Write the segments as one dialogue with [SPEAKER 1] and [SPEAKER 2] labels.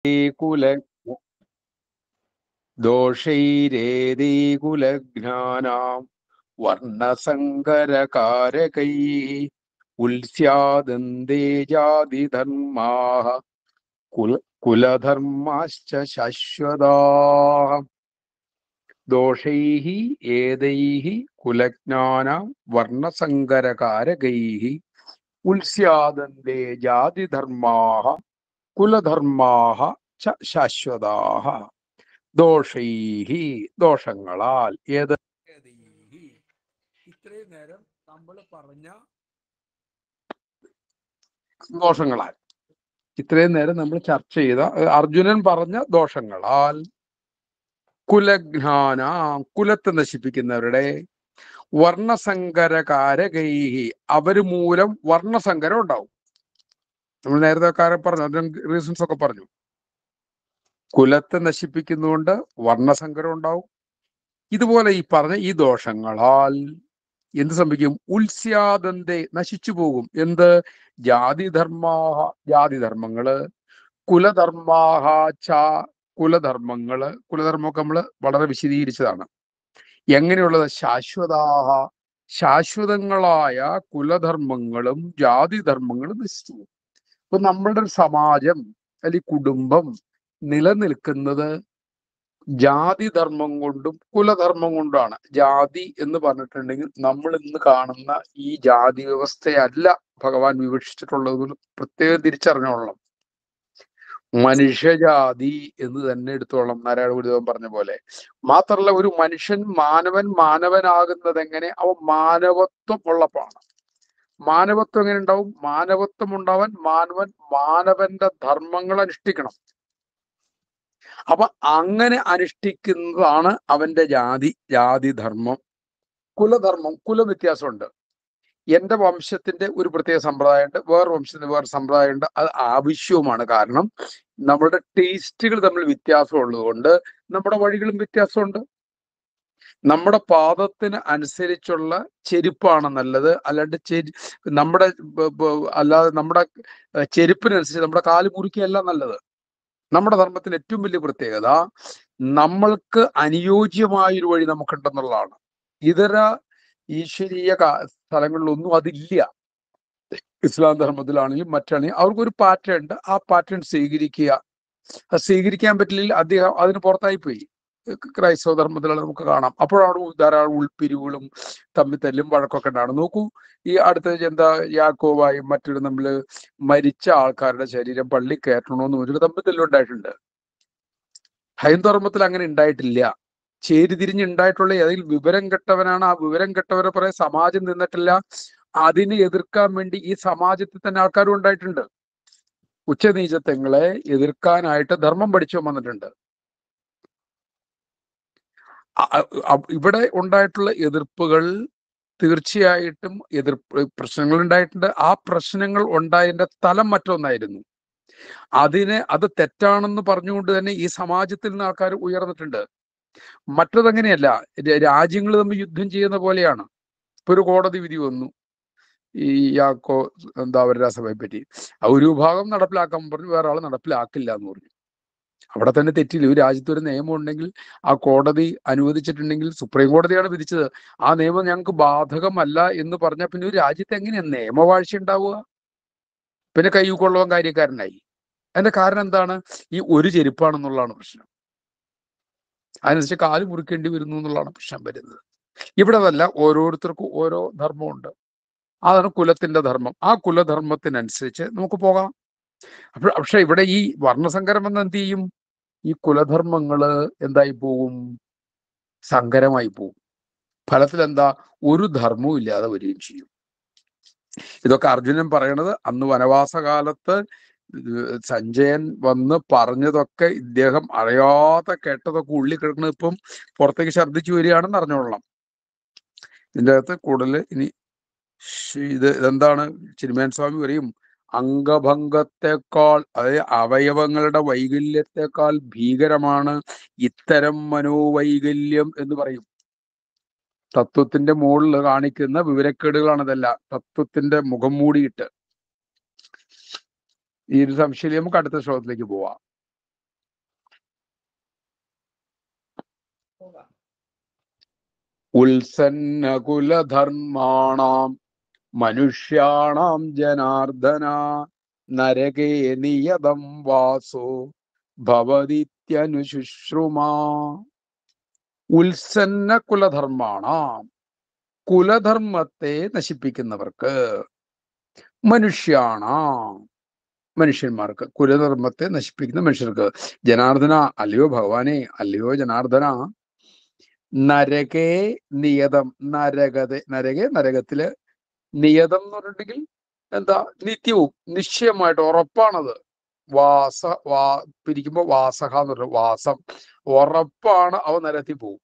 [SPEAKER 1] കുല ദോഷൈരേതീ കുലജ്ഞാനാം വർണ്ണസങ്കരകാരകൈ ഉത്സ്യാദന്തേ ജാതിധർമാः കുല കുലധർമാശ്ച ശാശ്വതാः ദോഷൈः ഏതൈः കുലജ്ഞാനാം വർണ്ണസങ്കരകാരകൈः ഉത്സ്യാദന്തേ ജാതിധർമാः കുലധർമാः ച ശാശ്വതാः ദോഷൈഹി ദോഷങ്ങളാൽ ഏത് ഇത്രയും നേരം നമ്മൾ പറഞ്ഞ ദോഷങ്ങളാൽ ഇത്രയും നേരം നമ്മൾ ചർച്ച ചെയ്ത ഏർ അർജുനൻ പറഞ്ഞ ദോഷങ്ങളാൽ കുലജ്ഞാന കുലത്തെ നശിപ്പിക്കുന്നവരുടെ വർണ്ണസങ്കരകാരകൈഹി അവര് മൂലം വർണ്ണസങ്കരം ഉണ്ടാവും നമ്മൾ നേരത്തെ കാര്യം പറഞ്ഞു അതിന് റീസൺസ് ഒക്കെ പറഞ്ഞു കുലത്തെ നശിപ്പിക്കുന്നതുകൊണ്ട് വർണ്ണസങ്കരം ഉണ്ടാവും ഇതുപോലെ ഈ പറഞ്ഞ ഈ ദോഷങ്ങളാൽ എന്ത് സംഭവിക്കും ഉത്സ്യാദന്തെ നശിച്ചു പോകും എന്ത് ജാതിധർമാഹ ജാതിധർമ്മങ്ങള് കുലധർമാഹ ച കുലധർമ്മങ്ങള് കുലധർമ്മമൊക്കെ നമ്മൾ വളരെ വിശദീകരിച്ചതാണ് എങ്ങനെയുള്ളത് ശാശ്വതാഹ ശാശ്വതങ്ങളായ കുലധർമ്മങ്ങളും ജാതിധർമ്മങ്ങളും നശിച്ചു പോകും ഇപ്പൊ നമ്മളുടെ ഒരു സമാജം അല്ലെങ്കിൽ കുടുംബം നിലനിൽക്കുന്നത് ജാതി ധർമ്മം കൊണ്ടും കുലധർമ്മം കൊണ്ടാണ് ജാതി എന്ന് പറഞ്ഞിട്ടുണ്ടെങ്കിൽ നമ്മൾ ഇന്ന് കാണുന്ന ഈ ജാതി വ്യവസ്ഥയല്ല ഭഗവാൻ വിവക്ഷിച്ചിട്ടുള്ളത് പ്രത്യേകം തിരിച്ചറിഞ്ഞോളണം മനുഷ്യജാതി എന്ന് തന്നെ എടുത്തോളാം നാരായണ ഗുരുദേവൻ പറഞ്ഞ പോലെ മാത്രമല്ല ഒരു മനുഷ്യൻ മാനവൻ മാനവനാകുന്നത് എങ്ങനെ അവൻ മാനവത്വം ഉള്ളപ്പോഴാണ് മാനവത്വം എങ്ങനെ ഉണ്ടാവും മാനവത്വം ഉണ്ടാവാൻ മാനവൻ മാനവന്റെ ധർമ്മങ്ങൾ അനുഷ്ഠിക്കണം അപ്പൊ അങ്ങനെ അനുഷ്ഠിക്കുന്നതാണ് അവന്റെ ജാതി ജാതി ധർമ്മം കുലധർമ്മം കുലവ്യത്യാസമുണ്ട് എന്റെ വംശത്തിന്റെ ഒരു പ്രത്യേക സമ്പ്രദായമുണ്ട് വേറെ വംശത്തിന്റെ വേറെ സമ്പ്രദായമുണ്ട് അത് ആവശ്യവുമാണ് കാരണം നമ്മുടെ ടേസ്റ്റുകൾ തമ്മിൽ വ്യത്യാസം ഉള്ളതുകൊണ്ട് നമ്മുടെ വഴികളും വ്യത്യാസമുണ്ട് നമ്മുടെ പാദത്തിന് അനുസരിച്ചുള്ള ചെരുപ്പാണ് നല്ലത് അല്ലാണ്ട് ചെരി നമ്മുടെ ബ- ബ- അല്ലാതെ നമ്മുടെ ഏർ ചെരുപ്പിനനുസരിച്ച് നമ്മുടെ കാല് മുറിക്കുകയല്ല നല്ലത് നമ്മുടെ ധർമ്മത്തിന് ഏറ്റവും വലിയ പ്രത്യേകത നമ്മൾക്ക് അനുയോജ്യമായ ഒരു വഴി നമുക്കുണ്ടെന്നുള്ളതാണ് ഇതര ഈശ്വരീയ കാ- സ്ഥലങ്ങളിലൊന്നും അതില്ല ഇസ്ലാം ധർമ്മത്തിലാണെങ്കിലും മറ്റാണെങ്കിലും അവർക്കൊരു പാറ്റേൺ ഉണ്ട് ആ പാറ്റേൺ സ്വീകരിക്കുക അത് സ്വീകരിക്കാൻ പറ്റില്ലെങ്കിൽ അദ്ദേഹം അതിന് പുറത്തായി പോയി ക്രൈസ്തവ ധർമ്മത്തിലാണ് നമുക്ക് കാണാം അപ്പോഴാണ് ധാരാളം ഉൾപ്പിരിവുകളും തമ്മിൽ തല്ലും വഴക്കൊക്കെ ഉണ്ടാണ് നോക്കൂ ഈ അടുത്ത എന്താ യാക്കോവായും മറ്റൊരു നമ്മള് മരിച്ച ആൾക്കാരുടെ ശരീരം പള്ളി കയറ്റണമെന്ന് വെച്ചിട്ട് തമ്മിൽ തല്ലുണ്ടായിട്ടുണ്ട് ഹൈന്ദർമ്മത്തിൽ അങ്ങനെ ഉണ്ടായിട്ടില്ല ചേരിതിരിഞ്ഞ് ഉണ്ടായിട്ടുള്ള ഏതെങ്കിലും വിവരം കെട്ടവനാണ് ആ വിവരം കെട്ടവരെ പറയാൻ സമാജം നിന്നിട്ടില്ല അതിനെ എതിർക്കാൻ വേണ്ടി ഈ സമാജത്തിൽ തന്നെ ആൾക്കാരും ഉണ്ടായിട്ടുണ്ട് ഉച്ചനീചത്വങ്ങളെ എതിർക്കാനായിട്ട് ധർമ്മം പഠിച്ചു വന്നിട്ടുണ്ട് അ- അ- അ- ഇവിടെ ഉണ്ടായിട്ടുള്ള എതിർപ്പുകൾ തീർച്ചയായിട്ടും എതിർപ്പ് പ്രശ്നങ്ങൾ ഉണ്ടായിട്ടുണ്ട് ആ പ്രശ്നങ്ങൾ ഉണ്ടായതിന്റെ തലം മറ്റൊന്നായിരുന്നു അതിനെ അത് തെറ്റാണെന്ന് പറഞ്ഞുകൊണ്ട് തന്നെ ഈ സമാജത്തിൽ നിന്ന് ആൾക്കാർ ഉയർന്നിട്ടുണ്ട് മറ്റതങ്ങനെയല്ല രാജ്യങ്ങൾ തമ്മിൽ യുദ്ധം ചെയ്യുന്ന പോലെയാണ് ഇപ്പൊ ഒരു കോടതി വിധി വന്നു ഈ യാക്കോ എന്താ അവരുടെ സഭയെ പറ്റി ആ ഒരു വിഭാഗം നടപ്പിലാക്കാൻ പറഞ്ഞു വേറെ ആൾ നടപ്പിലാക്കില്ല എന്ന് പറഞ്ഞു അവിടെ തന്നെ തെറ്റില്ല ഒരു രാജ്യത്ത് ഒരു നിയമം ഉണ്ടെങ്കിൽ ആ കോടതി അനുവദിച്ചിട്ടുണ്ടെങ്കിൽ സുപ്രീം കോടതിയാണ് വിധിച്ചത് ആ നിയമം ഞങ്ങൾക്ക് ബാധകമല്ല എന്ന് പറഞ്ഞാൽ പിന്നെ ഒരു രാജ്യത്ത് എങ്ങനെയാ നിയമവാഴ്ച ഉണ്ടാവുക പിന്നെ കൈ കൊള്ളുവാൻ കാര്യക്കാരനായി അതിന്റെ കാരണം എന്താണ് ഈ ഒരു ചെരുപ്പാണെന്നുള്ളതാണ് പ്രശ്നം അതിനനുസരിച്ച് കാല് മുറിക്കേണ്ടി വരുന്നു എന്നുള്ളതാണ് പ്രശ്നം വരുന്നത് ഇവിടെ അതല്ല ഓരോരുത്തർക്കും ഓരോ ധർമ്മമുണ്ട് അതാണ് കുലത്തിന്റെ ധർമ്മം ആ കുലധർമ്മത്തിനനുസരിച്ച് നമുക്ക് പോകാം അപ്പൊ പക്ഷെ ഇവിടെ ഈ വർണ്ണസങ്കരം എന്ന് എന്ത് ചെയ്യും ഈ കുലധർമ്മങ്ങള് എന്തായി പോകും സങ്കരമായി പോകും ഫലത്തിൽ എന്താ ഒരു ധർമ്മവും ഇല്ലാതെ വരികയും ചെയ്യും ഇതൊക്കെ അർജുനൻ പറയണത് അന്ന് വനവാസകാലത്ത് ഇത് സഞ്ജയൻ വന്ന് പറഞ്ഞതൊക്കെ ഇദ്ദേഹം അറിയാതെ കേട്ടതൊക്കെ ഉള്ളിൽ കിടക്കുന്നത് ഇപ്പം പുറത്തേക്ക് ഛർദ്ദിച്ചു വരികയാണെന്ന് അറിഞ്ഞോളണം ഇതിൻ്റെ അകത്ത് കൂടുതൽ ഇനി ശ്ശ് ഇത് ഇതെന്താണ് ചിന്മയൻ സ്വാമി പറയും അംഗഭംഗത്തെക്കാൾ അതായത് അവയവങ്ങളുടെ വൈകല്യത്തെക്കാൾ ഭീകരമാണ് ഇത്തരം മനോവൈകല്യം എന്ന് പറയും തത്വത്തിന്റെ മുകളിൽ കാണിക്കുന്ന വിവരക്കേടുകളാണ് ഇതെല്ലാം തത്വത്തിന്റെ മുഖം മൂടിയിട്ട് ഈ ഒരു സംശയം നമുക്ക് അടുത്ത ശ്ലോകത്തിലേക്ക് പോവാം ഉത്സന്നകുലധർമാണാം മനുഷ്യാണാം ജനാർദ്ദന നരകേ നിയതം വാസോ ഭവതിത്യനുശുശ്രുമാ ഉത്സന്ന കുലധർമാണാം കുലധർമ്മത്തെ നശിപ്പിക്കുന്നവർക്ക് മനുഷ്യാണാം മനുഷ്യന്മാർക്ക് കുലധർമ്മത്തെ നശിപ്പിക്കുന്ന മനുഷ്യർക്ക് ജനാർദ്ദന അല്ലയോ ഭഗവാനെ അല്ലയോ ജനാർദ്ദന നരകേ നിയതം നരകത നരകെ നരകത്തില് നിയതം എന്ന് പറഞ്ഞിട്ടുണ്ടെങ്കിൽ എന്താ നിത്യവും നിശ്ചയമായിട്ട് ഉറപ്പാണത് വാസ വാ പിരിക്കുമ്പോ വാസക എന്ന് പറഞ്ഞു വാസം ഉറപ്പാണ് അവ നരകത്തിൽ പോവും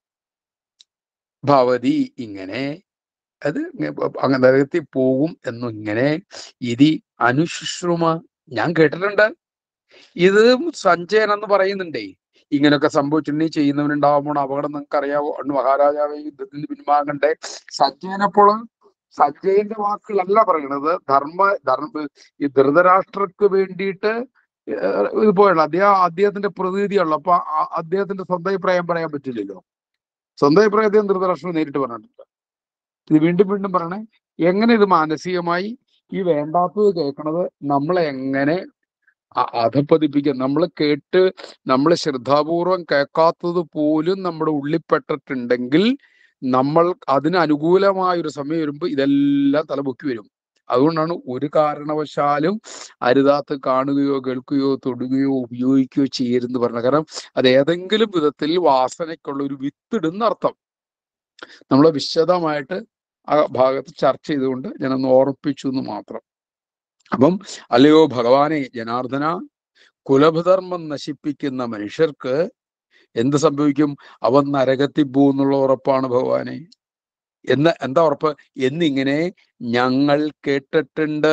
[SPEAKER 1] ഭവതി ഇങ്ങനെ അത് അങ്ങനെ നരകത്തിൽ പോകും എന്നും ഇങ്ങനെ ഇതി അനുശുശ്രുമ ഞാൻ കേട്ടിട്ടുണ്ട് ഇത് സഞ്ജയൻ എന്ന് പറയുന്നുണ്ടേ ഇങ്ങനെയൊക്കെ സംഭവിച്ചിട്ടുണ്ടെങ്കിൽ ചെയ്യുന്നവനുണ്ടാവുമ്പോൾ അപകടം നിങ്ങൾക്ക് അറിയാവോ അന്ന് മഹാരാജാവ് ഈ യുദ്ധത്തിൽ നിന്ന് പിന്മാകണ്ടേ സഞ്ജയനപ്പോൾ സഞ്ജയന്റെ വാക്കുകളല്ല പറയണത് ധർമ്മ ധർമ്മ ഈ ധൃതരാഷ്ട്രക്ക് വേണ്ടിയിട്ട് ഏഹ് ഇത് പോയാണ് അദ്ദേഹം അദ്ദേഹത്തിന്റെ പ്രതിനിധിയാണല്ലോ അപ്പൊ ആ- അദ്ദേഹത്തിന്റെ സ്വന്തം അഭിപ്രായം പറയാൻ പറ്റില്ലല്ലോ സ്വന്തം അഭിപ്രായം അദ്ദേഹം ധൃതരാഷ്ട്രം നേരിട്ട് പറഞ്ഞിട്ടില്ല ഇത് വീണ്ടും വീണ്ടും പറയണേ എങ്ങനെ ഇത് മാനസികമായി ഈ വേണ്ടാത്തത് കേൾക്കണത് നമ്മളെ എങ്ങനെ അ- അധപ്പതിപ്പിക്കുക നമ്മൾ കേട്ട് നമ്മൾ ശ്രദ്ധാപൂർവം കേൾക്കാത്തത് പോലും നമ്മുടെ ഉള്ളിപ്പെട്ടിട്ടുണ്ടെങ്കിൽ നമ്മൾ അതിന് അനുകൂലമായ ഒരു സമയം വരുമ്പോൾ ഇതെല്ലാം തലപൊക്കി വരും അതുകൊണ്ടാണ് ഒരു കാരണവശാലും അരുതാത്ത് കാണുകയോ കേൾക്കുകയോ തൊടുകയോ ഉപയോഗിക്കുകയോ ചെയ്യരുതെന്ന് പറഞ്ഞത് കാരണം അത് ഏതെങ്കിലും വിധത്തിൽ വാസനയ്ക്കുള്ള ഒരു വിത്തിടുന്ന അർത്ഥം നമ്മൾ വിശദമായിട്ട് ആ ഭാഗത്ത് ചർച്ച ചെയ്തുകൊണ്ട് ഞാനൊന്ന് ഓർപ്പിച്ചു എന്ന് മാത്രം അപ്പം അല്ലയോ ഭഗവാനെ ജനാർദ്ദന കുലധർമ്മം നശിപ്പിക്കുന്ന മനുഷ്യർക്ക് എന്ത് സംഭവിക്കും അവൻ നരകത്തിൽ പോകുന്നുള്ള ഉറപ്പാണ് ഭഗവാനെ എന്ന് എന്താ ഉറപ്പ് എന്നിങ്ങനെ ഞങ്ങൾ കേട്ടിട്ടുണ്ട്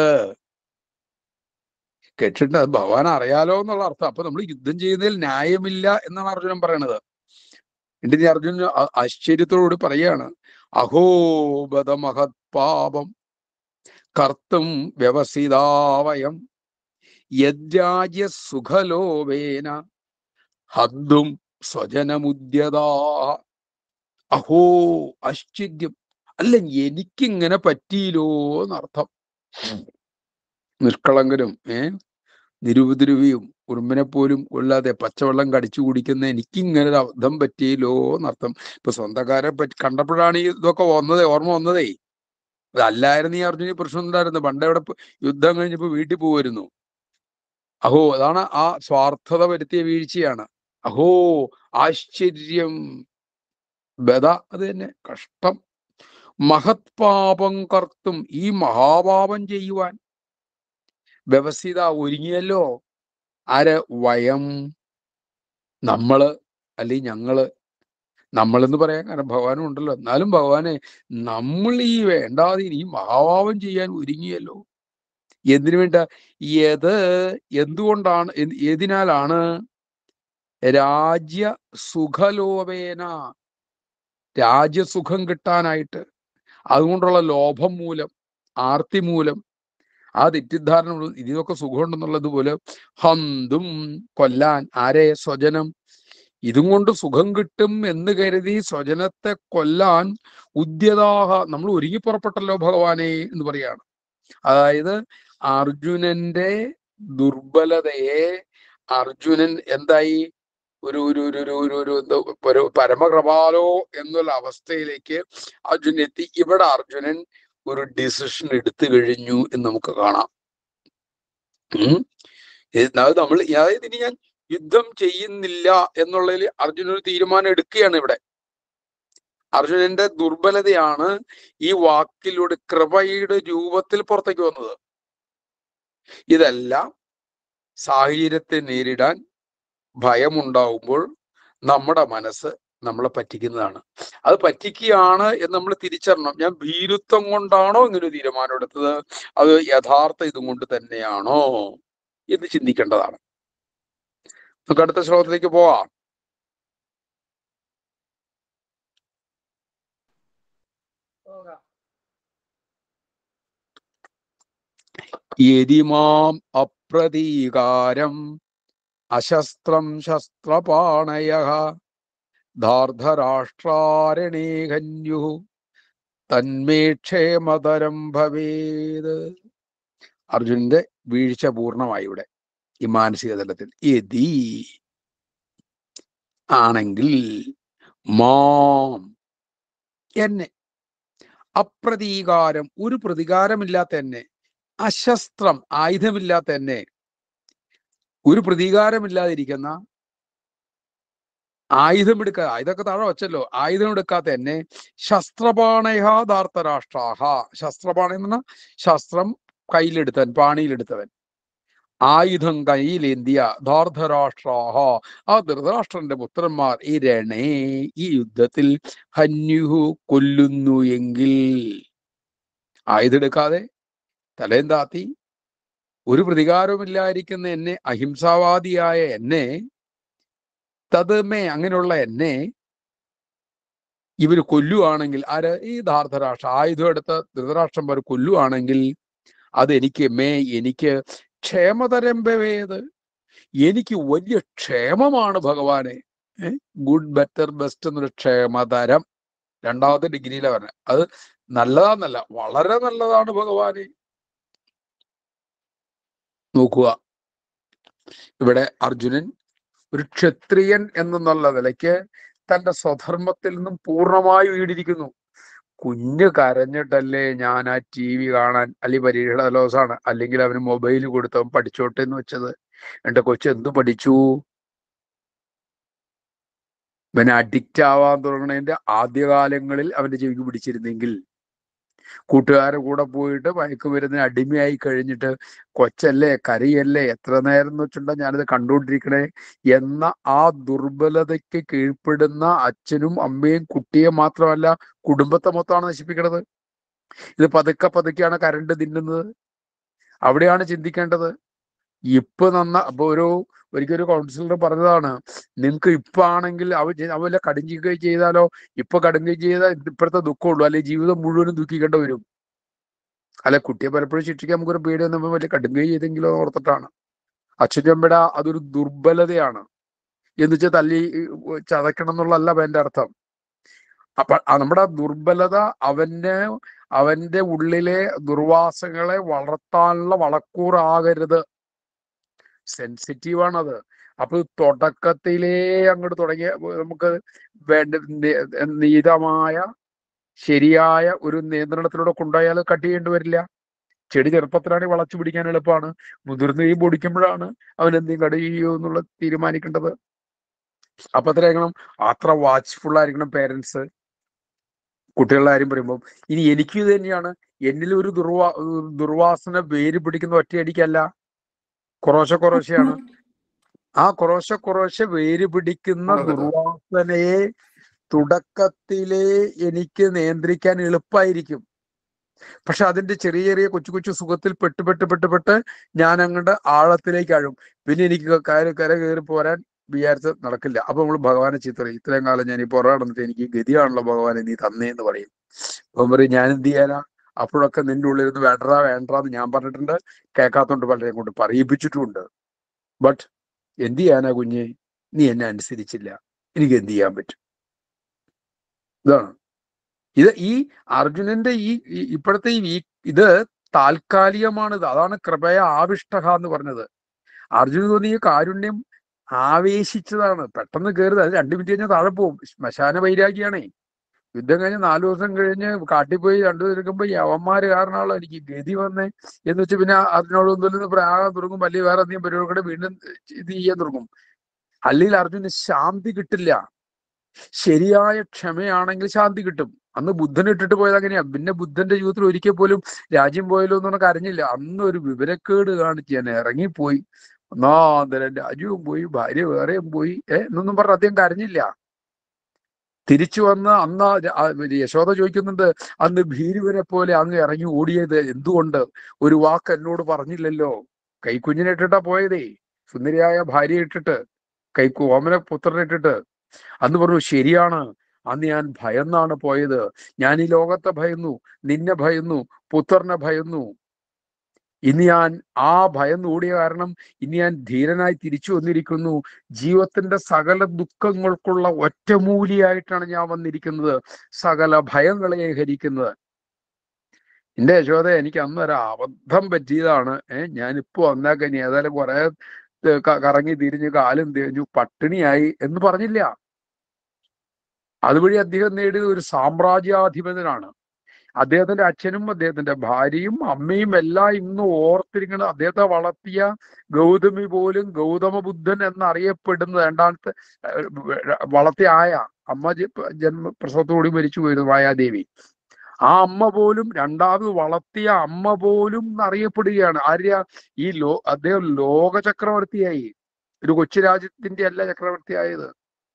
[SPEAKER 1] കേട്ടിട്ടുണ്ട് അത് ഭഗവാൻ അറിയാലോ എന്നുള്ള അർത്ഥം അപ്പൊ നമ്മൾ യുദ്ധം ചെയ്യുന്നതിൽ ന്യായമില്ല എന്നാണ് അർജുനൻ പറയണത് എന്നിട്ട് ഈ അർജുനൻ ആ- ആശ്ചര്യത്തോടുകൂടി പറയാണ് അഹോബത മഹത് പാപം കർത്തും വ്യവസിതാവയം യദ്രാജ്യ സുഖലോഭേന ഹദ്ദും സ്വജനമുദ്യതാ അഹോ ആശ്ചര്യം അല്ല എനിക്കിങ്ങനെ പറ്റിയില്ലോ എന്നർത്ഥം നിഷ്കളങ്കരും ഏ നിരുപദ്രവിയും ഉറുമ്പിനെ പോലും കൊല്ലാതെ പച്ചവെള്ളം കടിച്ചു കുടിക്കുന്ന എനിക്കിങ്ങനെ ഒരു അബദ്ധം പറ്റിയല്ലോ എന്നർത്ഥം ഇപ്പൊ സ്വന്തക്കാരെ പറ്റി കണ്ടപ്പോഴാണ് ഈ ഇതൊക്കെ വന്നതേ ഓർമ്മ വന്നതേ അതല്ലായിരുന്നു ഈ അർജുന പ്രശ്നം ഉണ്ടായിരുന്നു പണ്ട് എവിടെ പോ- യുദ്ധം കഴിഞ്ഞപ്പോ വീട്ടിൽ പോവായിരുന്നു അഹോ അതാണ് ആ സ്വാർത്ഥത വരുത്തിയ വീഴ്ചയാണ് അഹോ ആശ്ചര്യം ബദ അത് തന്നെ കഷ്ടം മഹത് പാപം കർത്തും ഈ മഹാപാപം ചെയ്യുവാൻ വ്യവസ്ഥിത ഒരുങ്ങിയല്ലോ ആര് വയം നമ്മള് അല്ലെങ്കിൽ ഞങ്ങള് നമ്മളെന്ന് പറയാൻ കാരണം ഭഗവാനും ഉണ്ടല്ലോ എന്നാലും ഭഗവാനെ നമ്മൾ ഈ വേണ്ടാതെ ഈ മഹാപാപം ചെയ്യാൻ ഒരുങ്ങിയല്ലോ എന്തിനു വേണ്ട ഏത് എന്തുകൊണ്ടാണ് എന്ത്- ഏതിനാലാണ് രാജ്യ സുഖലോഭേന രാജ്യസുഖം കിട്ടാനായിട്ട് അതുകൊണ്ടുള്ള ലോഭം മൂലം ആർത്തി മൂലം ആ തെറ്റിദ്ധാരണ മുഴുവൻ ഇതിനൊക്കെ സുഖമുണ്ടെന്നുള്ളത് പോലെ ഹന്തും കൊല്ലാൻ ആരെ സ്വജനം ഇതും കൊണ്ട് സുഖം കിട്ടും എന്ന് കരുതി സ്വജനത്തെ കൊല്ലാൻ ഉദ്യതാഹ നമ്മൾ ഒരുങ്ങി പുറപ്പെട്ടല്ലോ ഭഗവാനെ എന്ന് പറയാണ് അതായത് അർജുനന്റെ ദുർബലതയെ അർജുനൻ എന്തായി ഒരു ഒരു ഒരു ഒരു ഒരു ഒരു എന്തോ ഒരു പരമകൃപാലോ എന്നുള്ള അവസ്ഥയിലേക്ക് അർജുനൻ എത്തി ഇവിടെ അർജുനൻ ഒരു ഡിസിഷൻ എടുത്തു കഴിഞ്ഞു എന്ന് നമുക്ക് കാണാം ഉം. ഇത് അത് നമ്മൾ അതായത് ഇനി ഞാൻ യുദ്ധം ചെയ്യുന്നില്ല എന്നുള്ളതിൽ അർജുനൻ ഒരു തീരുമാനം എടുക്കുകയാണ് ഇവിടെ അർജുനന്റെ ദുർബലതയാണ് ഈ വാക്കിലൂടെ കൃപയുടെ രൂപത്തിൽ പുറത്തേക്ക് വന്നത് ഇതെല്ലാം സാഹചര്യത്തെ നേരിടാൻ ഭയമുണ്ടാവുമ്പോൾ നമ്മുടെ മനസ്സ് നമ്മളെ പറ്റിക്കുന്നതാണ് അത് പറ്റിക്കുകയാണ് എന്ന് നമ്മൾ തിരിച്ചറിയണം ഞാൻ ഭീരുത്വം കൊണ്ടാണോ ഇങ്ങനെ ഒരു തീരുമാനം എടുത്തത് അത് യഥാർത്ഥ ഇതും കൊണ്ട് തന്നെയാണോ എന്ന് ചിന്തിക്കേണ്ടതാണ് നമുക്ക് അടുത്ത ശ്ലോകത്തിലേക്ക് പോവാം യതിമാം അപ്രതീകാരം അശസ്ത്രം ശസ്ത്രപാണയ ധാർധരാഷ്ട്രാരണേ ഹന്യു തന്മേ ക്ഷേമതരം ഭവേത് അർജുനന്റെ വീഴ്ച പൂർണ്ണമായി ഇവിടെ ഈ മാനസിക തലത്തിൽ യതി ആണെങ്കിൽ മാം എന്നെ അപ്രതീകാരം ഒരു പ്രതികാരമില്ലാത്ത എന്നെ അശസ്ത്രം ആയുധമില്ലാത്ത എന്നെ ഒരു പ്രതികാരമില്ലാതിരിക്കുന്ന ആയുധം എടുക്കുക ആയുധമൊക്കെ താഴെ വച്ചല്ലോ ആയുധം എടുക്കാത്ത എന്നെ ശസ്ത്രപാണയാധാർത്ഥരാഷ്ട്രാഹ ശസ്ത്രപാണ എന്ന് പറഞ്ഞാൽ ശസ്ത്രം കയ്യിലെടുത്തവൻ പാണിയിലെടുത്തവൻ ആയുധം കയ്യിലേന്തിയ ധാർധരാഷ്ട്രാഹ ആ ധൃതരാഷ്ട്രന്റെ പുത്രന്മാർ ഈ രണേ ഈ യുദ്ധത്തിൽ ഹന്യുഹു കൊല്ലുന്നു എങ്കിൽ ആയുധം എടുക്കാതെ തലയും താത്തി ഒരു പ്രതികാരവുമില്ലായിരിക്കുന്ന എന്നെ അഹിംസാവാദിയായ എന്നെ തദ്മേ അങ്ങനെയുള്ള എന്നെ ഇവര് കൊല്ലുവാണെങ്കിൽ ആര് ഈ ധാർധരാഷ്ട്ര ആയുധം എടുത്ത് ധൃതരാഷ്ട്രം വരെ കൊല്ലുവാണെങ്കിൽ അത് എനിക്ക് മേ എനിക്ക് ക്ഷേമതരംഭവേത് എനിക്ക് വലിയ ക്ഷേമമാണ് ഭഗവാനെ ഗുഡ് ബെറ്റർ ബെസ്റ്റ് എന്നൊരു ക്ഷേമതരം രണ്ടാമത്തെ ഡിഗ്രിയിലെ പറഞ്ഞത് അത് നല്ലതാന്നല്ല വളരെ നല്ലതാണ് ഭഗവാനെ നോക്കുക ഇവിടെ അർജുനൻ ഒരു ക്ഷത്രിയൻ എന്നുള്ള നിലയ്ക്ക് തന്റെ സ്വധർമ്മത്തിൽ നിന്നും പൂർണ്ണമായി വീടിരിക്കുന്നു കുഞ്ഞ് കരഞ്ഞിട്ടല്ലേ ഞാൻ ആ ടി വി കാണാൻ അല്ലെങ്കിൽ പരീക്ഷയുടെ തലോസാണ് അല്ലെങ്കിൽ അവന് മൊബൈൽ കൊടുത്തവൻ പഠിച്ചോട്ടെ എന്ന് വെച്ചത് എന്റെ കൊച്ചു എന്ത് പഠിച്ചു ഇവൻ അഡിക്റ്റ് ആവാൻ തുടങ്ങണതിന്റെ ആദ്യകാലങ്ങളിൽ അവന്റെ ചെവിക്ക് പിടിച്ചിരുന്നെങ്കിൽ കൂട്ടുകാരുടെ കൂടെ പോയിട്ട് മയക്കുമരുന്നിന് അടിമയായി കഴിഞ്ഞിട്ട് കൊച്ചല്ലേ കരയല്ലേ എത്ര നേരം എന്ന് വെച്ചിട്ടുണ്ടോ ഞാനിത് കണ്ടുകൊണ്ടിരിക്കണേ എന്ന ആ ദുർബലതയ്ക്ക് കീഴ്പ്പെടുന്ന അച്ഛനും അമ്മയും കുട്ടിയെ മാത്രമല്ല കുടുംബത്തെ മൊത്തമാണ് നശിപ്പിക്കുന്നത് ഇത് പതുക്കെ പതുക്കെയാണ് കരണ്ട് തിന്നുന്നത് അവിടെയാണ് ചിന്തിക്കേണ്ടത് ഇപ്പൊ നന്ന അപ്പൊ ഒരു ഒരിക്കലും കൗൺസിലർ പറഞ്ഞതാണ് നിങ്ങക്ക് ഇപ്പൊ ആണെങ്കിൽ അവ അവല്ല കടുങ്ങിക്കുകയും ചെയ്താലോ ഇപ്പൊ കടുങ്ങുകയും ചെയ്താൽ ഇപ്പോഴത്തെ ദുഃഖമുള്ളൂ അല്ലെ ജീവിതം മുഴുവനും ദുഃഖിക്കേണ്ടി വരും അല്ലെ കുട്ടിയെ പലപ്പോഴും ശിക്ഷിക്കാൻ നമുക്കൊരു പേടി വന്നപ്പോൾ വലിയ കടുങ്ങുകയും ചെയ്തെങ്കിലോ എന്ന് ഓർത്തിട്ടാണ് അച്ഛൻ്റെ അമ്മയുടെ അതൊരു ദുർബലതയാണ് എന്ന് വെച്ചാൽ തല്ലി ചതക്കണം എന്നുള്ളതല്ല എന്റെ അർത്ഥം അപ്പൊ നമ്മുടെ ദുർബലത അവന്റെ അവന്റെ ഉള്ളിലെ ദുർവാസങ്ങളെ വളർത്താനുള്ള വളക്കൂറാകരുത് സെൻസിറ്റീവാണത് അപ്പൊ തുടക്കത്തിലേ അങ്ങോട്ട് തുടങ്ങിയ നമുക്ക് വേണ്ട നീതമായ ശരിയായ ഒരു നിയന്ത്രണത്തിലൂടെ കൊണ്ടുപോയാൽ കട്ട് ചെയ്യേണ്ടി വരില്ല ചെടി ചെറുപ്പത്തിലാണ് വളച്ചു പിടിക്കാൻ എളുപ്പമാണ് മുതിർന്ന് ഈ പൊടിക്കുമ്പോഴാണ് അവൻ എന്തെങ്കിലും കട ചെയ്യോ എന്നുള്ള തീരുമാനിക്കേണ്ടത് അപ്പൊ അത്രയാകണം അത്ര വാച്ച്ഫുൾ ആയിരിക്കണം പേരൻസ് കുട്ടികളുടെ കാര്യം പറയുമ്പോൾ ഇനി എനിക്ക് ഇത് തന്നെയാണ് എന്നിൽ ഒരു ദുർവാ ദുർവാസന വേര് പിടിക്കുന്ന ഒറ്റയടിക്കല്ല കുറോശ കുറോശയാണ് ആ കുറോശ കുറോശ വേര് പിടിക്കുന്ന ദുർവാസനയെ തുടക്കത്തിലേ എനിക്ക് നിയന്ത്രിക്കാൻ എളുപ്പമായിരിക്കും പക്ഷെ അതിന്റെ ചെറിയ ചെറിയ കൊച്ചു കൊച്ചു സുഖത്തിൽ പെട്ട് പെട്ട് പെട്ട് പെട്ട് ഞാൻ അങ്ങോട്ട് ആഴത്തിലേക്ക് അഴും പിന്നെ എനിക്ക് കര കര കയറി പോരാൻ വിചാരിച്ച് നടക്കില്ല അപ്പൊ നമ്മൾ ഭഗവാനെ ചീത്ത പറയും ഇത്രയും കാലം ഞാൻ ഈ പുറ നടന്നിട്ട് എനിക്ക് ഗതിയാണല്ലോ ഭഗവാനെ നീ തന്നേ എന്ന് പറയും അപ്പം പറയും ഞാൻ എന്ത് ചെയ്യാനാ അപ്പോഴൊക്കെ നിന്റെ ഉള്ളിൽ നിന്ന് വേണ്ടറാ വേണ്ടാന്ന് ഞാൻ പറഞ്ഞിട്ടുണ്ട് കേൾക്കാത്തോണ്ട് പലരെയും കൊണ്ട് പറയിപ്പിച്ചിട്ടുമുണ്ട് ബട്ട് എന്ത് ചെയ്യാനാ കുഞ്ഞെ നീ എന്നെ അനുസരിച്ചില്ല എനിക്ക് എന്ത് ചെയ്യാൻ പറ്റും ഇതാണ് ഇത് ഈ അർജുനന്റെ ഈ ഇപ്പോഴത്തെ ഈ ഇത് താൽക്കാലികമാണിത് അതാണ് കൃപയ ആവിഷ്ടക എന്ന് പറഞ്ഞത് അർജുന തോന്നിയ കാരുണ്യം ആവേശിച്ചതാണ് പെട്ടെന്ന് കയറുന്നത് അത് രണ്ടു മിനിറ്റ് കഴിഞ്ഞാൽ താഴെ പോകും ശ്മശാന വൈരാഗിയാണേ യുദ്ധം കഴിഞ്ഞ് നാലു ദിവസം കഴിഞ്ഞ് കാട്ടിൽ പോയി രണ്ടു നിൽക്കുമ്പോ യവന്മാര് കാരണമാണല്ലോ എനിക്ക് ഗതി വന്നേ എന്ന് വെച്ച് പിന്നെ അതിനോട് ഒന്നും പ്രാഗം തുടങ്ങും വലിയ വേറെ എന്തെങ്കിലും പരിപാടി വീണ്ടും ഇത് ചെയ്യാൻ തുടങ്ങും അല്ലെങ്കിൽ അർജുന് ശാന്തി കിട്ടില്ല ശരിയായ ക്ഷമയാണെങ്കിൽ ശാന്തി കിട്ടും അന്ന് ബുദ്ധൻ ഇട്ടിട്ട് പോയത് അങ്ങനെയാ പിന്നെ ബുദ്ധന്റെ ജീവിതത്തിൽ ഒരിക്കൽ പോലും രാജ്യം പോയല്ലോ എന്ന് പറഞ്ഞാൽ കരഞ്ഞില്ല അന്ന് ഒരു വിവരക്കേട് കാണിച്ച് ഞാൻ ഇറങ്ങിപ്പോയി ഒന്നാന്തരം രാജ്യവും പോയി ഭാര്യ വേറെയും പോയി ഏ എന്നൊന്നും പറഞ്ഞ അദ്ദേഹം കരഞ്ഞില്ല തിരിച്ചു വന്ന് അന്ന് യശോദ ചോദിക്കുന്നുണ്ട് അന്ന് ഭീരുവരെ പോലെ അങ്ങ് ഇറങ്ങി ഓടിയത് എന്തുകൊണ്ട് ഒരു വാക്ക് എന്നോട് പറഞ്ഞില്ലല്ലോ കൈക്കുഞ്ഞിനെ ഇട്ടിട്ടാ പോയതേ സുന്ദരിയായ ഭാര്യ ഇട്ടിട്ട് കൈ ഓമന പുത്രനെ ഇട്ടിട്ട് അന്ന് പറഞ്ഞു ശരിയാണ് അന്ന് ഞാൻ ഭയന്നാണ് പോയത് ഞാൻ ഈ ലോകത്തെ ഭയന്നു നിന്നെ ഭയന്നു പുത്രനെ ഭയന്നു ഇനി ഞാൻ ആ ഭയം ഓടിയ കാരണം ഇനി ഞാൻ ധീരനായി തിരിച്ചു വന്നിരിക്കുന്നു ജീവിതത്തിന്റെ സകല ദുഃഖങ്ങൾക്കുള്ള ഒറ്റമൂലിയായിട്ടാണ് ഞാൻ വന്നിരിക്കുന്നത് സകല ഭയങ്ങളെ ഹരിക്കുന്നത് എന്റെ യശോദ എനിക്ക് അന്നൊരു അബദ്ധം പറ്റിയതാണ് ഏഹ് ഞാനിപ്പോ വന്നാക്ക ഇനി ഏതായാലും കുറെ ഏർ ക- കറങ്ങി തിരിഞ്ഞ് കാലും തിരിഞ്ഞു പട്ടിണിയായി എന്ന് പറഞ്ഞില്ല അതുവഴി അദ്ദേഹം നേടിയത് ഒരു സാമ്രാജ്യാധിപതനാണ് അദ്ദേഹത്തിന്റെ അച്ഛനും അദ്ദേഹത്തിന്റെ ഭാര്യയും അമ്മയും എല്ലാം ഇന്ന് ഓർത്തിരിക്കുന്നത് അദ്ദേഹത്തെ വളർത്തിയ ഗൗതമി പോലും ഗൗതമ ബുദ്ധൻ എന്നറിയപ്പെടുന്നത് രണ്ടാമത്തെ ഏർ, വളർത്തിയ ആയ അമ്മ ജ- ജന്മ പ്രസവത്തോടി മരിച്ചു പോയിരുന്നു മായാദേവി ആ അമ്മ പോലും രണ്ടാമത് വളർത്തിയ അമ്മ പോലും അറിയപ്പെടുകയാണ് ആര്യ ഈ ലോ അദ്ദേഹം ലോക ചക്രവർത്തിയായി ഒരു കൊച്ചു രാജ്യത്തിന്റെ അല്ല ചക്രവർത്തിയായത്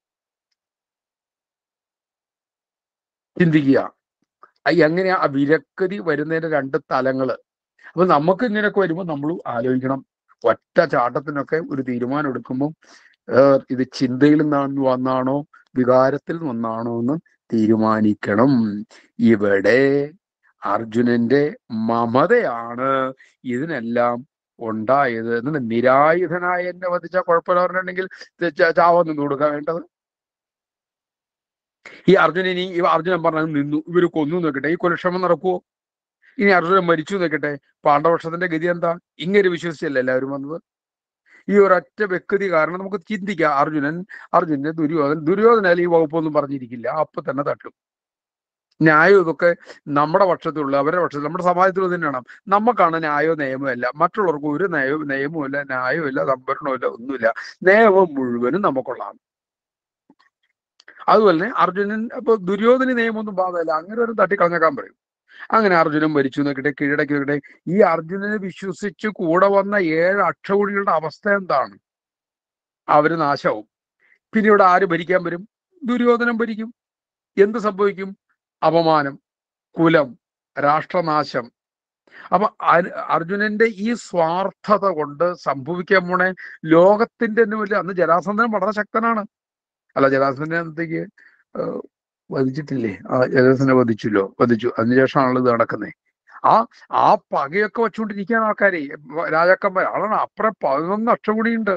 [SPEAKER 1] ചിന്തിക്കുക ആ എങ്ങനെയാ ആ വിരക്കതി വരുന്നതിന്റെ രണ്ട് തലങ്ങള് അപ്പൊ നമുക്ക് ഇങ്ങനെയൊക്കെ വരുമ്പോൾ നമ്മൾ ആലോചിക്കണം ഒറ്റ ചാട്ടത്തിനൊക്കെ ഒരു തീരുമാനം എടുക്കുമ്പോൾ ഏർ ഇത് ചിന്തയിൽ നിന്നാണ് വന്നാണോ വികാരത്തിൽ നിന്നാണോ എന്ന് തീരുമാനിക്കണം ഇവിടെ അർജുനന്റെ മമതയാണ് ഇതിനെല്ലാം ഉണ്ടായത് എന്നിട്ട് നിരായുധനായ എന്നെ വധിച്ചാൽ കുഴപ്പമില്ല പറഞ്ഞിട്ടുണ്ടെങ്കിൽ ചാവാൻ നിന്ന് കൊടുക്കാൻ വേണ്ടത് ഈ അർജുനൻ ഈ ഇവ അർജുനൻ പറഞ്ഞു നിന്നു ഇവര് കൊന്നു നോക്കട്ടെ ഈ കൊലക്ഷമം നടക്കുവോ ഇനി അർജുനൻ മരിച്ചു നോക്കട്ടെ പാണ്ഡവക്ഷത്തിന്റെ ഗതി എന്താ ഇങ്ങനെ വിശ്വസിച്ചല്ലേ എല്ലാവരും വന്നത് ഈ ഒരൊറ്റ വ്യക്തി കാരണം നമുക്ക് ചിന്തിക്കാം അർജുനൻ അർജുനന്റെ ദുര്യോധൻ ദുര്യോധനായാലും ഈ വകുപ്പൊന്നും പറഞ്ഞിരിക്കില്ല അപ്പൊ തന്നെ തട്ടും ന്യായം ഇതൊക്കെ നമ്മുടെ പക്ഷത്തുള്ള അവരുടെ പക്ഷത്ത് നമ്മുടെ സമാജത്തിൽ തന്നെയാണ് നമുക്കാണ് ന്യായവും നിയമവും അല്ല മറ്റുള്ളവർക്ക് ഒരു നയവും നിയമവും ഇല്ല ന്യായവും ഇല്ല സംഭരണവും ഇല്ല ഒന്നുമില്ല നിയമം മുഴുവനും നമുക്കുള്ളതാണ് അതുപോലെ തന്നെ അർജുനൻ അപ്പൊ ദുര്യോധന നിയമമൊന്നും ബാധമില്ല അങ്ങനെ ഒരു തട്ടിക്കളഞ്ഞേക്കാൻ പറയും അങ്ങനെ അർജുനൻ മരിച്ചു നോക്കട്ടെ കീഴടക്കി നോക്കട്ടെ ഈ അർജുനനെ വിശ്വസിച്ച് കൂടെ വന്ന ഏഴ് അക്ഷൗടികളുടെ അവസ്ഥ എന്താണ് അവര് നാശവും പിന്നെ ഇവിടെ ആര് ഭരിക്കാൻ വരും ദുര്യോധനം ഭരിക്കും എന്ത് സംഭവിക്കും അപമാനം കുലം രാഷ്ട്രനാശം അപ്പൊ അർ- അർജുനന്റെ ഈ സ്വാർത്ഥത കൊണ്ട് സംഭവിക്കാൻ പോണേ ലോകത്തിന്റെ തന്നെ വലിയ അന്ന് ജരാസന്ധൻ വളരെ ശക്തനാണ് അല്ല ജരാസന്ധനെ അന്നത്തേക്ക് ഏഹ്, വധിച്ചിട്ടില്ലേ ആ ജരാസന്ധനെ വധിച്ചല്ലോ വധിച്ചു അതിനുശേഷമാണല്ലോ ഇത് നടക്കുന്നത് ആ ആ പകയൊക്കെ വെച്ചുകൊണ്ടിരിക്കാൻ ആൾക്കാരെ രാജാക്കന്മാർ അതാണ് അപ്പുറം പതിനൊന്ന് അക്ഷം കൂടിയുണ്ട്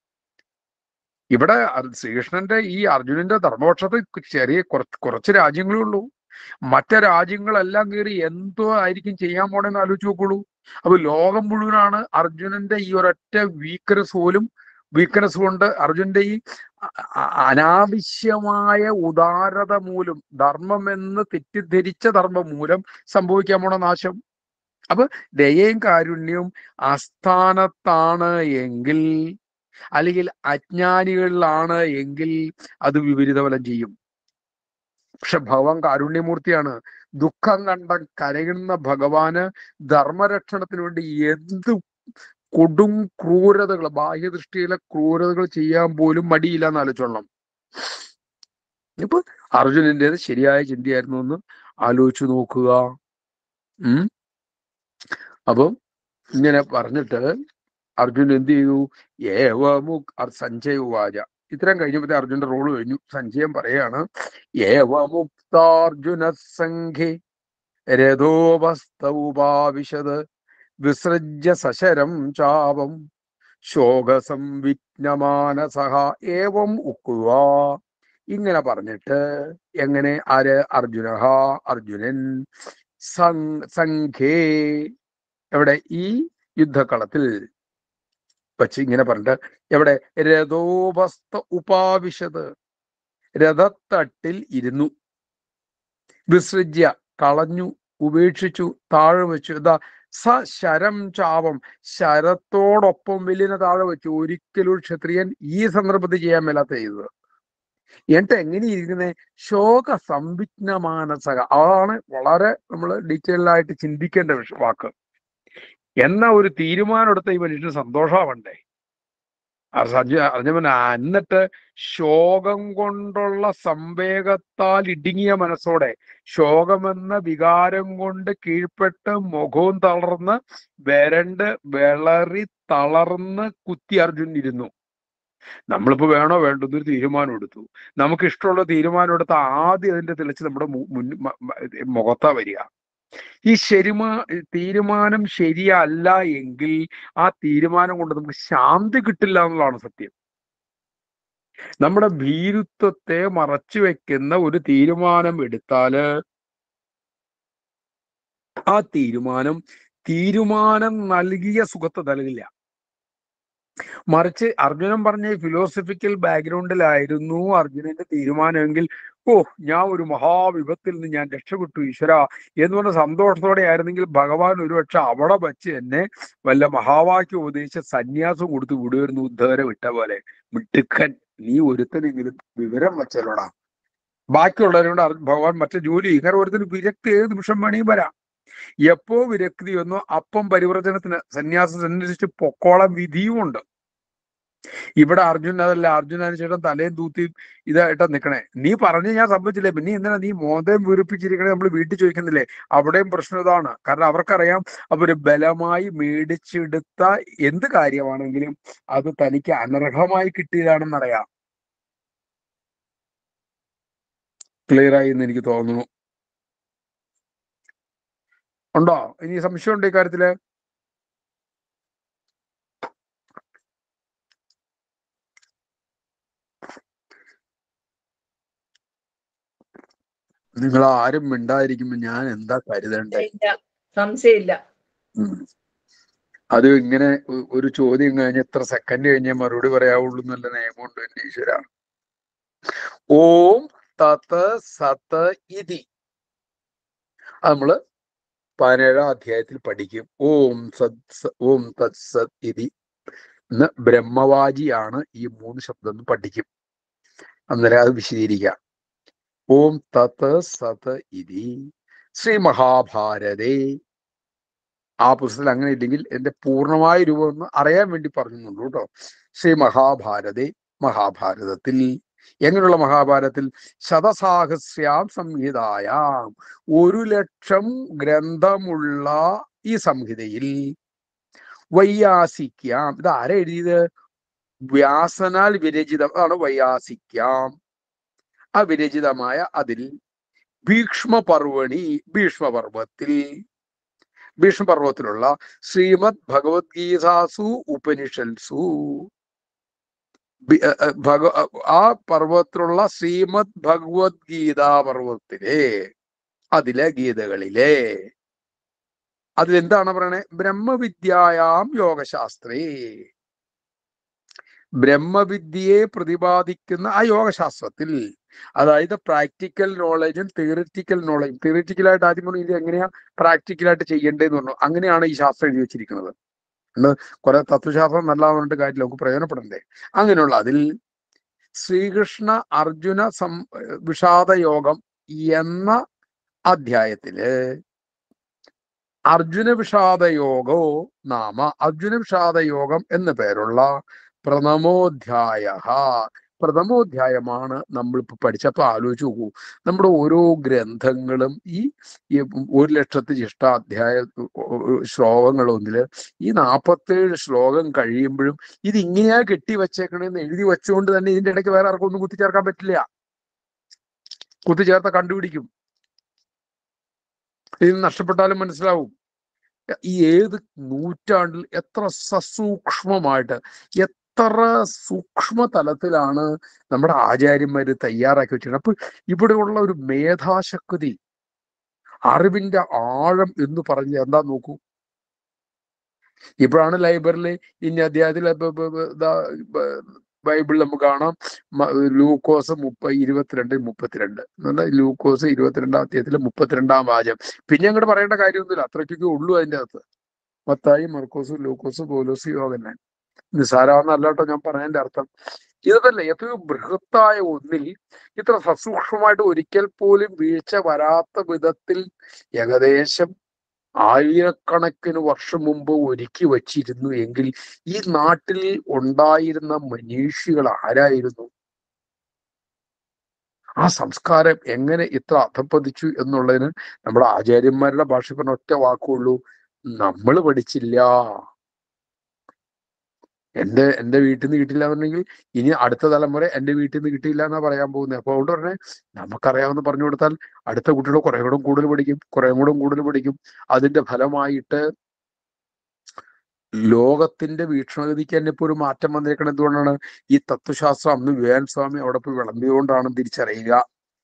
[SPEAKER 1] ഇവിടെ അർ- ശ്രീകൃഷ്ണന്റെ ഈ അർജുനന്റെ ധർമ്മപക്ഷത്ത് ചെറിയ കുറച്ച് കുറച്ച് രാജ്യങ്ങളേ ഉള്ളൂ മറ്റു രാജ്യങ്ങളെല്ലാം കയറി എന്തോ ആയിരിക്കും ചെയ്യാൻ പോണെന്ന് ആലോചിച്ച് നോക്കുള്ളൂ അപ്പൊ ലോകം മുഴുവനാണ് അർജുനന്റെ ഈ ഒരൊറ്റ വീക്ക്നെസ് പോലും വീക്ക്നെസ് കൊണ്ട് അർജുനന്റെ ഈ അ- അ- അനാവശ്യമായ ഉദാരത മൂലം ധർമ്മം എന്ന് തെറ്റിദ്ധരിച്ച ധർമ്മം മൂലം സംഭവിക്കാൻ പോണ നാശം അപ്പൊ ദയയും കാരുണ്യവും അസ്ഥാനത്താണ് എങ്കിൽ അല്ലെങ്കിൽ അജ്ഞാനികളിലാണ് എങ്കിൽ അത് വിപരീത ഫലം ചെയ്യും പക്ഷെ ഭഗവാൻ കാരുണ്യമൂർത്തിയാണ് ദുഃഖം കണ്ട കരയുന്ന ഭഗവാന് ധർമ്മരക്ഷണത്തിന് വേണ്ടി എന്ത് കൊടും ക്രൂരതകൾ ബാഹ്യദൃഷ്ടിയിലെ ക്രൂരതകൾ ചെയ്യാൻ പോലും മടിയില്ല എന്ന് ആലോചിച്ചോളണം ഇപ്പൊ അർജുനന്റേത് ശരിയായ ചിന്തയായിരുന്നു എന്ന് ആലോചിച്ചു നോക്കുക ഉം അപ്പം ഇങ്ങനെ പറഞ്ഞിട്ട് അർജുൻ എന്ത് ചെയ്തു ഏവമു സഞ്ജയ് ഉവാച ഇത്രയും കഴിഞ്ഞപ്പോഴത്തെ അർജുന്റെ റോള് കഴിഞ്ഞു സഞ്ജയം പറയാണ് ഏവമുക്താർജുന സംഘേ രഥോപസ്ഥ ഉപാവിശത് വിസൃജ്യ സശരം ചാപം ശോകസംവിജ്ഞമാനസഹ ഏവം ഉക്കുക ഇങ്ങനെ പറഞ്ഞിട്ട് എങ്ങനെ ആര് അർജുന അർജുനൻ സം- സംഘേ എവിടെ ഈ യുദ്ധക്കളത്തിൽ വച്ച് ഇങ്ങനെ പറഞ്ഞിട്ട് എവിടെ രഥോപസ്ഥ ഉപാവിശത് രഥത്തട്ടിൽ ഇരുന്നു വിസൃജ്യ കളഞ്ഞു ഉപേക്ഷിച്ചു താഴെ വെച്ചു എന്താ സ ശരം ചാപം ശരത്തോടൊപ്പം വലിയ താഴെ വെച്ചു ഒരിക്കലും ഒരു ക്ഷത്രിയൻ ഈ സന്ദർഭത്തിൽ ചെയ്യാൻ മേലാത്ത ചെയ്തത് എന്നിട്ട് എങ്ങനെ ഇരിക്കുന്നത് ശോക സംവിജ്ഞമാനസക അതാണ് വളരെ നമ്മൾ ഡീറ്റെയിൽ ആയിട്ട് ചിന്തിക്കേണ്ട വിഷ- വാക്ക് എന്ന ഒരു തീരുമാനം എടുത്ത ഈ മനുഷ്യന് സന്തോഷമാവണ്ടേ അറിഞ്ഞവൻ എന്നിട്ട് ശോകം കൊണ്ടുള്ള സംവേഗത്താൽ ഇടുങ്ങിയ മനസ്സോടെ ശോകമെന്ന വികാരം കൊണ്ട് കീഴ്പ്പെട്ട് മുഖവും തളർന്ന് വരണ്ട് വിളറി തളർന്ന് കുത്തി അർജുൻ ഇരുന്നു നമ്മളിപ്പോ വേണോ വേണ്ടോ എന്നൊരു തീരുമാനം എടുത്തു നമുക്ക് ഇഷ്ടമുള്ള തീരുമാനം എടുത്ത ആദ്യം അതിന്റെ തെളിച്ച് നമ്മുടെ മു- മുൻ മ- മ- മുഖത്താ വരിക ഈ ശരിമാ തീരുമാനം ശരിയല്ല എങ്കിൽ ആ തീരുമാനം കൊണ്ട് നമുക്ക് ശാന്തി കിട്ടില്ല എന്നുള്ളതാണ് സത്യം നമ്മുടെ ഭീരുത്വത്തെ മറച്ചു വെക്കുന്ന ഒരു തീരുമാനം എടുത്താല് ആ തീരുമാനം തീരുമാനം നൽകിയ സുഖത്തെ നൽകില്ല മറിച്ച് അർജുനൻ പറഞ്ഞ ഫിലോസഫിക്കൽ ബാക്ക്ഗ്രൗണ്ടിലായിരുന്നു അർജുനന്റെ തീരുമാനമെങ്കിൽ ഓ ഞാൻ ഒരു മഹാവിപത്തിൽ നിന്ന് ഞാൻ രക്ഷപ്പെട്ടു ഈശ്വര എന്ന് പറഞ്ഞ സന്തോഷത്തോടെ ആയിരുന്നെങ്കിൽ ഭഗവാൻ ഒരുപക്ഷെ അവിടെ വച്ച് എന്നെ വല്ല മഹാവാക്യം ഉപദേശിച്ച സന്യാസം കൊടുത്ത് വിടുമായിരുന്നു ഉദ്ധവരെ വിട്ട പോലെ മിടുക്കൻ നീ ഒരുത്തനെങ്കിലും വിവരം വച്ചല്ലോടാ ബാക്കിയുള്ളവരോട് അർ- ഭഗവാൻ മറ്റേ ജോലി ഇങ്ങനെ ഒരുത്തിന് വിരക്തി ഏത് നിമിഷം വേണമെങ്കിൽ വരാം എപ്പോ വിരക്തി വന്നോ അപ്പം പരിവർത്തനത്തിന് സന്യാസം സന്യസിച്ച് പൊക്കോളം വിധിയുമുണ്ട് ഇവിടെ അർജുൻ അതല്ല അർജുൻ അനുശേഷം തലയും തൂത്തി ഇതായിട്ടാ നിക്കണേ നീ പറഞ്ഞ് ഞാൻ സംഭവിച്ചില്ലേ പിന്നെ എന്തിനാ നീ മോദം വീർപ്പിച്ചിരിക്കണേ നമ്മൾ വീട്ടിൽ ചോദിക്കുന്നില്ലേ അവിടെയും പ്രശ്നം ഇതാണ് കാരണം അവർക്കറിയാം അവര് ബലമായി മേടിച്ചെടുത്ത എന്ത് കാര്യമാണെങ്കിലും അത് തനിക്ക് അനർഹമായി കിട്ടിയതാണെന്നറിയാം ക്ലിയർ ആയി എന്ന് എനിക്ക് തോന്നുന്നു ഉണ്ടോ ഇനി സംശയമുണ്ടോ ഇക്കാര്യത്തില് നിങ്ങൾ ആരും മിണ്ടായിരിക്കുമ്പോ ഞാൻ എന്താ കരുതണ്ടേ
[SPEAKER 2] ഇല്ല സംശയമില്ല
[SPEAKER 1] ഉം. അത് ഇങ്ങനെ ഒ- ഒരു ചോദ്യം കഴിഞ്ഞ് എത്ര സെക്കൻഡ് കഴിഞ്ഞേ മറുപടി പറയാവുള്ളൂ എന്നുള്ള നിയമമുണ്ട് എന്റെ ഈശ്വര ഓം തത് സത് ഇതി അത് നമ്മള് പതിനേഴാം അധ്യായത്തിൽ പഠിക്കും ഓം സത് സ- ഓം തത് സത് ഇതി എന്ന് ബ്രഹ്മവാജിയാണ് ഈ മൂന്ന് ശബ്ദം എന്ന് പഠിക്കും അന്നേരം അത് വിശദീകരിക്കാം ഓം തത് സത് ഇതി ശ്രീ മഹാഭാരതേ ആ പുസ്തകത്തിൽ അങ്ങനെ ഇല്ലെങ്കിൽ എന്റെ പൂർണ്ണമായ രൂപം ഒന്ന് അറിയാൻ വേണ്ടി പറഞ്ഞുള്ളൂ കേട്ടോ ശ്രീ മഹാഭാരതേ മഹാഭാരതത്തിൽ എങ്ങനെയുള്ള മഹാഭാരതത്തിൽ ശതസാഹസ്യാം സംഹിതായാം ഒരു ലക്ഷം ഗ്രന്ഥമുള്ള ഈ സംഹിതയിൽ വൈയാസിക്കാം ഇത് ആരാ എഴുതിയത് വ്യാസനാൽ വിരചിതം അതാണ് വൈയാസിക്കാം ആ വിരചിതമായ അതിൽ ഭീക്ഷ്മപർവണി ഭീഷ്മപർവത്തിൽ ഭീഷ്മപർവത്തിലുള്ള ശ്രീമദ് ഭഗവത്ഗീതാസു ഉപനിഷത്സു ബി- അ- അ- ഭഗ അ- ആ പർവ്വത്തിലുള്ള ശ്രീമദ് ഭഗവത്ഗീതാ പർവ്വത്തിലെ അതിലെ ഗീതകളിലെ അതിലെന്താണ് പറയണേ ബ്രഹ്മവിദ്യായാം യോഗശാസ്ത്രേ ബ്രഹ്മവിദ്യയെ പ്രതിപാദിക്കുന്ന ആ യോഗശാസ്ത്രത്തിൽ അതായത് പ്രാക്ടിക്കൽ നോളജും തിയറിറ്റിക്കൽ നോളജും തിയറിറ്റിക്കലായിട്ട് ആദ്യം പറഞ്ഞു ഇത് എങ്ങനെയാ പ്രാക്ടിക്കലായിട്ട് ചെയ്യേണ്ടതെന്ന് പറഞ്ഞു അങ്ങനെയാണ് ഈ ശാസ്ത്രം എഴുതി വെച്ചിരിക്കുന്നത് ഉണ്ട് കുറെ തത്വശാസ്ത്രം നല്ല പറഞ്ഞിട്ട് കാര്യമില്ല നമുക്ക് പ്രയോജനപ്പെടണ്ടേ അങ്ങനെയുള്ള അതിൽ ശ്രീകൃഷ്ണ അർജുന സം വിഷാദ യോഗം എന്ന അധ്യായത്തില് അർജുന വിഷാദ യോഗോ നാമ അർജുന വിഷാദ യോഗം എന്ന പേരുള്ള പ്രഥമോധ്യായ പ്രഥമോധ്യായമാണ് നമ്മളിപ്പോ പഠിച്ചപ്പോ ആലോചിച്ച് നോക്കൂ നമ്മുടെ ഓരോ ഗ്രന്ഥങ്ങളും ഈ ഈ ഒരു ലക്ഷത്തി ഇഷ്ട അധ്യായ ശ്ലോകങ്ങളൊന്നില് ഈ നാപ്പത്തേഴ് ശ്ലോകം കഴിയുമ്പോഴും ഇത് ഇങ്ങനെയാ കെട്ടി വെച്ചേക്കണെന്ന് എഴുതി വെച്ചുകൊണ്ട് തന്നെ ഇതിന്റെ ഇടയ്ക്ക് വേറെ ആർക്കും ഒന്നും കുത്തിച്ചേർക്കാൻ പറ്റില്ല കുത്തിച്ചേർത്ത കണ്ടുപിടിക്കും ഇത് നഷ്ടപ്പെട്ടാലും മനസ്സിലാവും ഈ ഏത് നൂറ്റാണ്ടിൽ എത്ര സസൂക്ഷ്മമായിട്ട് എത്ര സൂക്ഷ്മ തലത്തിലാണ് നമ്മുടെ ആചാര്യന്മാര് തയ്യാറാക്കി വെച്ചിട്ടുണ്ട് അപ്പൊ ഇവിടെയുള്ള ഒരു മേധാശക്തി അറിവിന്റെ ആഴം എന്ന് പറഞ്ഞ് എന്താ നോക്കൂ ഇപ്പോഴാണ് ലൈബ്രറിയിൽ ഇനി അധ്യായത്തിൽ ബൈബിളിൽ നമുക്ക് കാണാം മ- ലൂക്കോസ് മുപ്പ ഇരുപത്തിരണ്ട് മുപ്പത്തിരണ്ട് എന്നുള്ള ലൂക്കോസ് ഇരുപത്തിരണ്ടാം അധ്യായത്തിലെ മുപ്പത്തിരണ്ടാം വാചകം പിന്നെ അങ്ങോട്ട് പറയേണ്ട കാര്യമൊന്നുമില്ല അത്രയ്ക്കൊക്കെ ഉള്ളൂ അതിൻ്റെ അകത്ത് മത്തായി മർക്കോസ് ലൂക്കോസ് പോലോസ് യോഗന്നാൻ നിസാരാന്നല്ല കേട്ടോ ഞാൻ പറഞ്ഞതിന്റെ അർത്ഥം ഇതല്ല എത്രയോ ബൃഹത്തായ ഒന്നിൽ ഇത്ര സസൂക്ഷ്മമായിട്ട് ഒരിക്കൽ പോലും വീഴ്ച വരാത്ത വിധത്തിൽ ഏകദേശം ആയിരക്കണക്കിന് വർഷം മുമ്പ് ഒരുക്കി വച്ചിരുന്നു എങ്കിൽ ഈ നാട്ടിൽ ഉണ്ടായിരുന്ന മനീഷികൾ ആരായിരുന്നു ആ സംസ്കാരം എങ്ങനെ ഇത്ര അധപ്പതിച്ചു എന്നുള്ളതിന് നമ്മുടെ ആചാര്യന്മാരുടെ ഭാഷ പറഞ്ഞ ഒറ്റ വാക്കുള്ളൂ നമ്മൾ പഠിച്ചില്ല എന്റെ എന്റെ വീട്ടിൽ നിന്ന് കിട്ടില്ല എന്നുണ്ടെങ്കിൽ ഇനി അടുത്ത തലമുറ എന്റെ വീട്ടിൽ നിന്ന് കിട്ടിയില്ല എന്നാ പറയാൻ പോകുന്നത് അപ്പൊ അതുകൊണ്ട് പറഞ്ഞേ നമുക്കറിയാമെന്ന് പറഞ്ഞു കൊടുത്താൽ അടുത്ത കുട്ടികൾ കുറെ കൂടെ കൂടുതൽ പഠിക്കും കുറെ കൂടെ കൂടുതൽ പഠിക്കും അതിന്റെ ഫലമായിട്ട് ലോകത്തിന്റെ വീക്ഷണഗതിക്ക് തന്നെ ഇപ്പൊ ഒരു മാറ്റം വന്നിരിക്കണം എന്തുകൊണ്ടാണ് ഈ തത്വശാസ്ത്രം അന്ന് വിവേകാനന്ദ സ്വാമി അവിടെ പോയി വിളമ്പിയതുകൊണ്ടാണ് തിരിച്ചറിയുക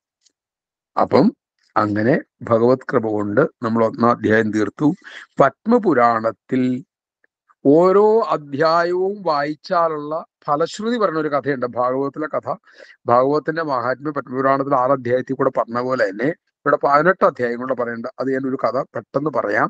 [SPEAKER 1] അപ്പം അങ്ങനെ ഭഗവത് കൃപ കൊണ്ട് നമ്മൾ ഒന്നാം അധ്യായം തീർത്തു പത്മപുരാണത്തിൽ ഓരോ അധ്യായവും വായിച്ചാലുള്ള ഫലശ്രുതി പറഞ്ഞ ഒരു കഥയുണ്ട് ഭാഗവതത്തിലെ കഥ ഭാഗവതത്തിന്റെ മഹാത്മ്യ പത്മപുരാണത്തിൽ ആറ് അധ്യായത്തിൽ കൂടെ പറഞ്ഞ പോലെ തന്നെ ഇവിടെ പതിനെട്ട് അധ്യായം കൊണ്ട് പറയേണ്ട അത് ഞാൻ ഒരു കഥ പെട്ടെന്ന് പറയാം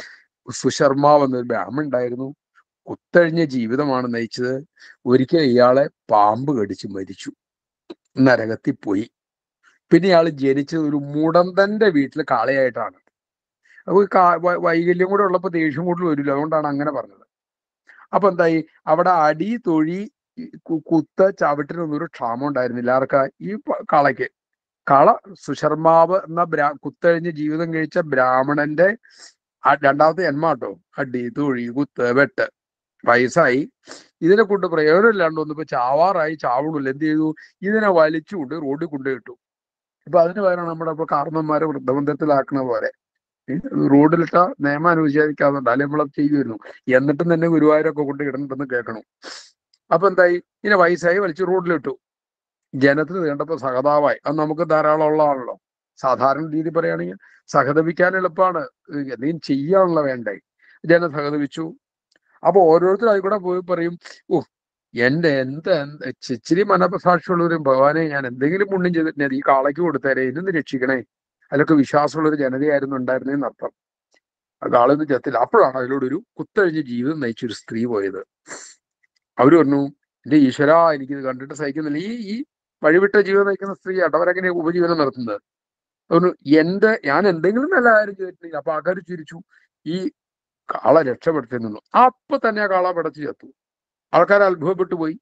[SPEAKER 1] സുശർമാവ് എന്നൊരു ബ്രാഹ്മൺ ഉണ്ടായിരുന്നു കുത്തഴിഞ്ഞ ജീവിതമാണ് നയിച്ചത് ഒരിക്കൽ ഇയാളെ പാമ്പ് കടിച്ച് മരിച്ചു നരകത്തിൽ പോയി പിന്നെ ഇയാൾ ജനിച്ചത് ഒരു മുടന്തന്റെ വീട്ടിൽ കാളയായിട്ടാണ് അപ്പൊ കാ- വ- വൈകല്യം കൂടെ ഉള്ളപ്പോ ദേഷ്യം കൂടുതൽ വരില്ല അതുകൊണ്ടാണ് അങ്ങനെ പറഞ്ഞത് അപ്പൊ എന്തായി അവിടെ അടി തൊഴി ഈ കു- കുത്ത് ചവിട്ടിനൊന്നും ഒരു ക്ഷാമം ഉണ്ടായിരുന്നില്ല ആർക്കാ ഈ പ- കാളയ്ക്ക് കാള സുശർമാവ് എന്ന ബ്രാ കുത്തഴിഞ്ഞ് ജീവിതം കഴിച്ച ബ്രാഹ്മണന്റെ ആ രണ്ടാമത്തെ ജന്മാട്ടോ അടി തൊഴി കുത്ത് വെട്ട് വയസ്സായി ഇതിനെ കൊണ്ട് പ്രയോജനമില്ലാണ്ട് വന്നപ്പോ ചാവാറായി ചാവണില്ല എന്ത് ചെയ്തു ഇതിനെ വലിച്ചുകൊണ്ട് റോഡിൽ കൊണ്ടുപോയിട്ടു ഇപ്പൊ അതിന് പകരം നമ്മുടെ ഇപ്പൊ കാർന്നന്മാരെ വൃദ്ധബന്ധത്തിലാക്കുന്ന പോലെ ഏ, റോഡിലിട്ട നിയമം അനുവദിക്കാതുണ്ട് അല്ലെങ്കിൽ നമ്മളത് ചെയ്യുമായിരുന്നു എന്നിട്ടും തന്നെ ഗുരുവായൂരൊക്കെ കൊണ്ട് ഇടണ്ടെന്ന് കേൾക്കണം അപ്പൊ എന്തായി ഇങ്ങനെ വയസ്സായി വലിച്ചു റോഡിലിട്ടു ജനത്തിന് വേണ്ടപ്പോ സഹതാവായി അത് നമുക്ക് ധാരാളം ഉള്ളതാണല്ലോ സാധാരണ രീതി പറയുകയാണെങ്കിൽ സഹതപിക്കാൻ എളുപ്പമാണ് എന്തെങ്കിലും ചെയ്യാനുള്ള വേണ്ടേ ജനം സഹതപിച്ചു അപ്പൊ ഓരോരുത്തരും അതിൽ കൂടെ പോയി പറയും ഓ എന്റെ എന്ത് എന്ത് ഇച്ചിരി മനസാക്ഷിയുള്ളവരും ഭഗവാനെ ഞാൻ എന്തെങ്കിലും പുണ്യം ചെയ്തിട്ടുണ്ട് ഈ കാളയ്ക്ക് കൊടുത്തേരെ ഇതൊന്ന് രക്ഷിക്കണേ അതിലൊക്കെ വിശ്വാസമുള്ള ഒരു ജനതയായിരുന്നു ഉണ്ടായിരുന്നതെന്ന് അർത്ഥം ആ കാളൊന്നും ചത്തില്ല അപ്പോഴാണ് അതിലൂടെ ഒരു കുത്തഴിഞ്ഞ് ജീവിതം നയിച്ച ഒരു സ്ത്രീ പോയത് അവര് പറഞ്ഞു എന്റെ ഈശ്വര എനിക്കിത് കണ്ടിട്ട് സഹിക്കുന്നില്ല ഈ ഈ വഴിവിട്ട ജീവിതം നയിക്കുന്ന സ്ത്രീ അവരെങ്ങനെ ഉപജീവനം നടത്തുന്നത് പറഞ്ഞു എന്റെ ഞാൻ എന്തെങ്കിലും നല്ല കാര്യം ചെയ്തിട്ടില്ല അപ്പൊ ആൾക്കാർ ചിരിച്ചു ഈ കാള രക്ഷപ്പെടുത്തി നിന്നു അപ്പൊ തന്നെ ആ കാള പിടച്ച് ചത്തു ആൾക്കാർ അത്ഭുതപ്പെട്ടു പോയി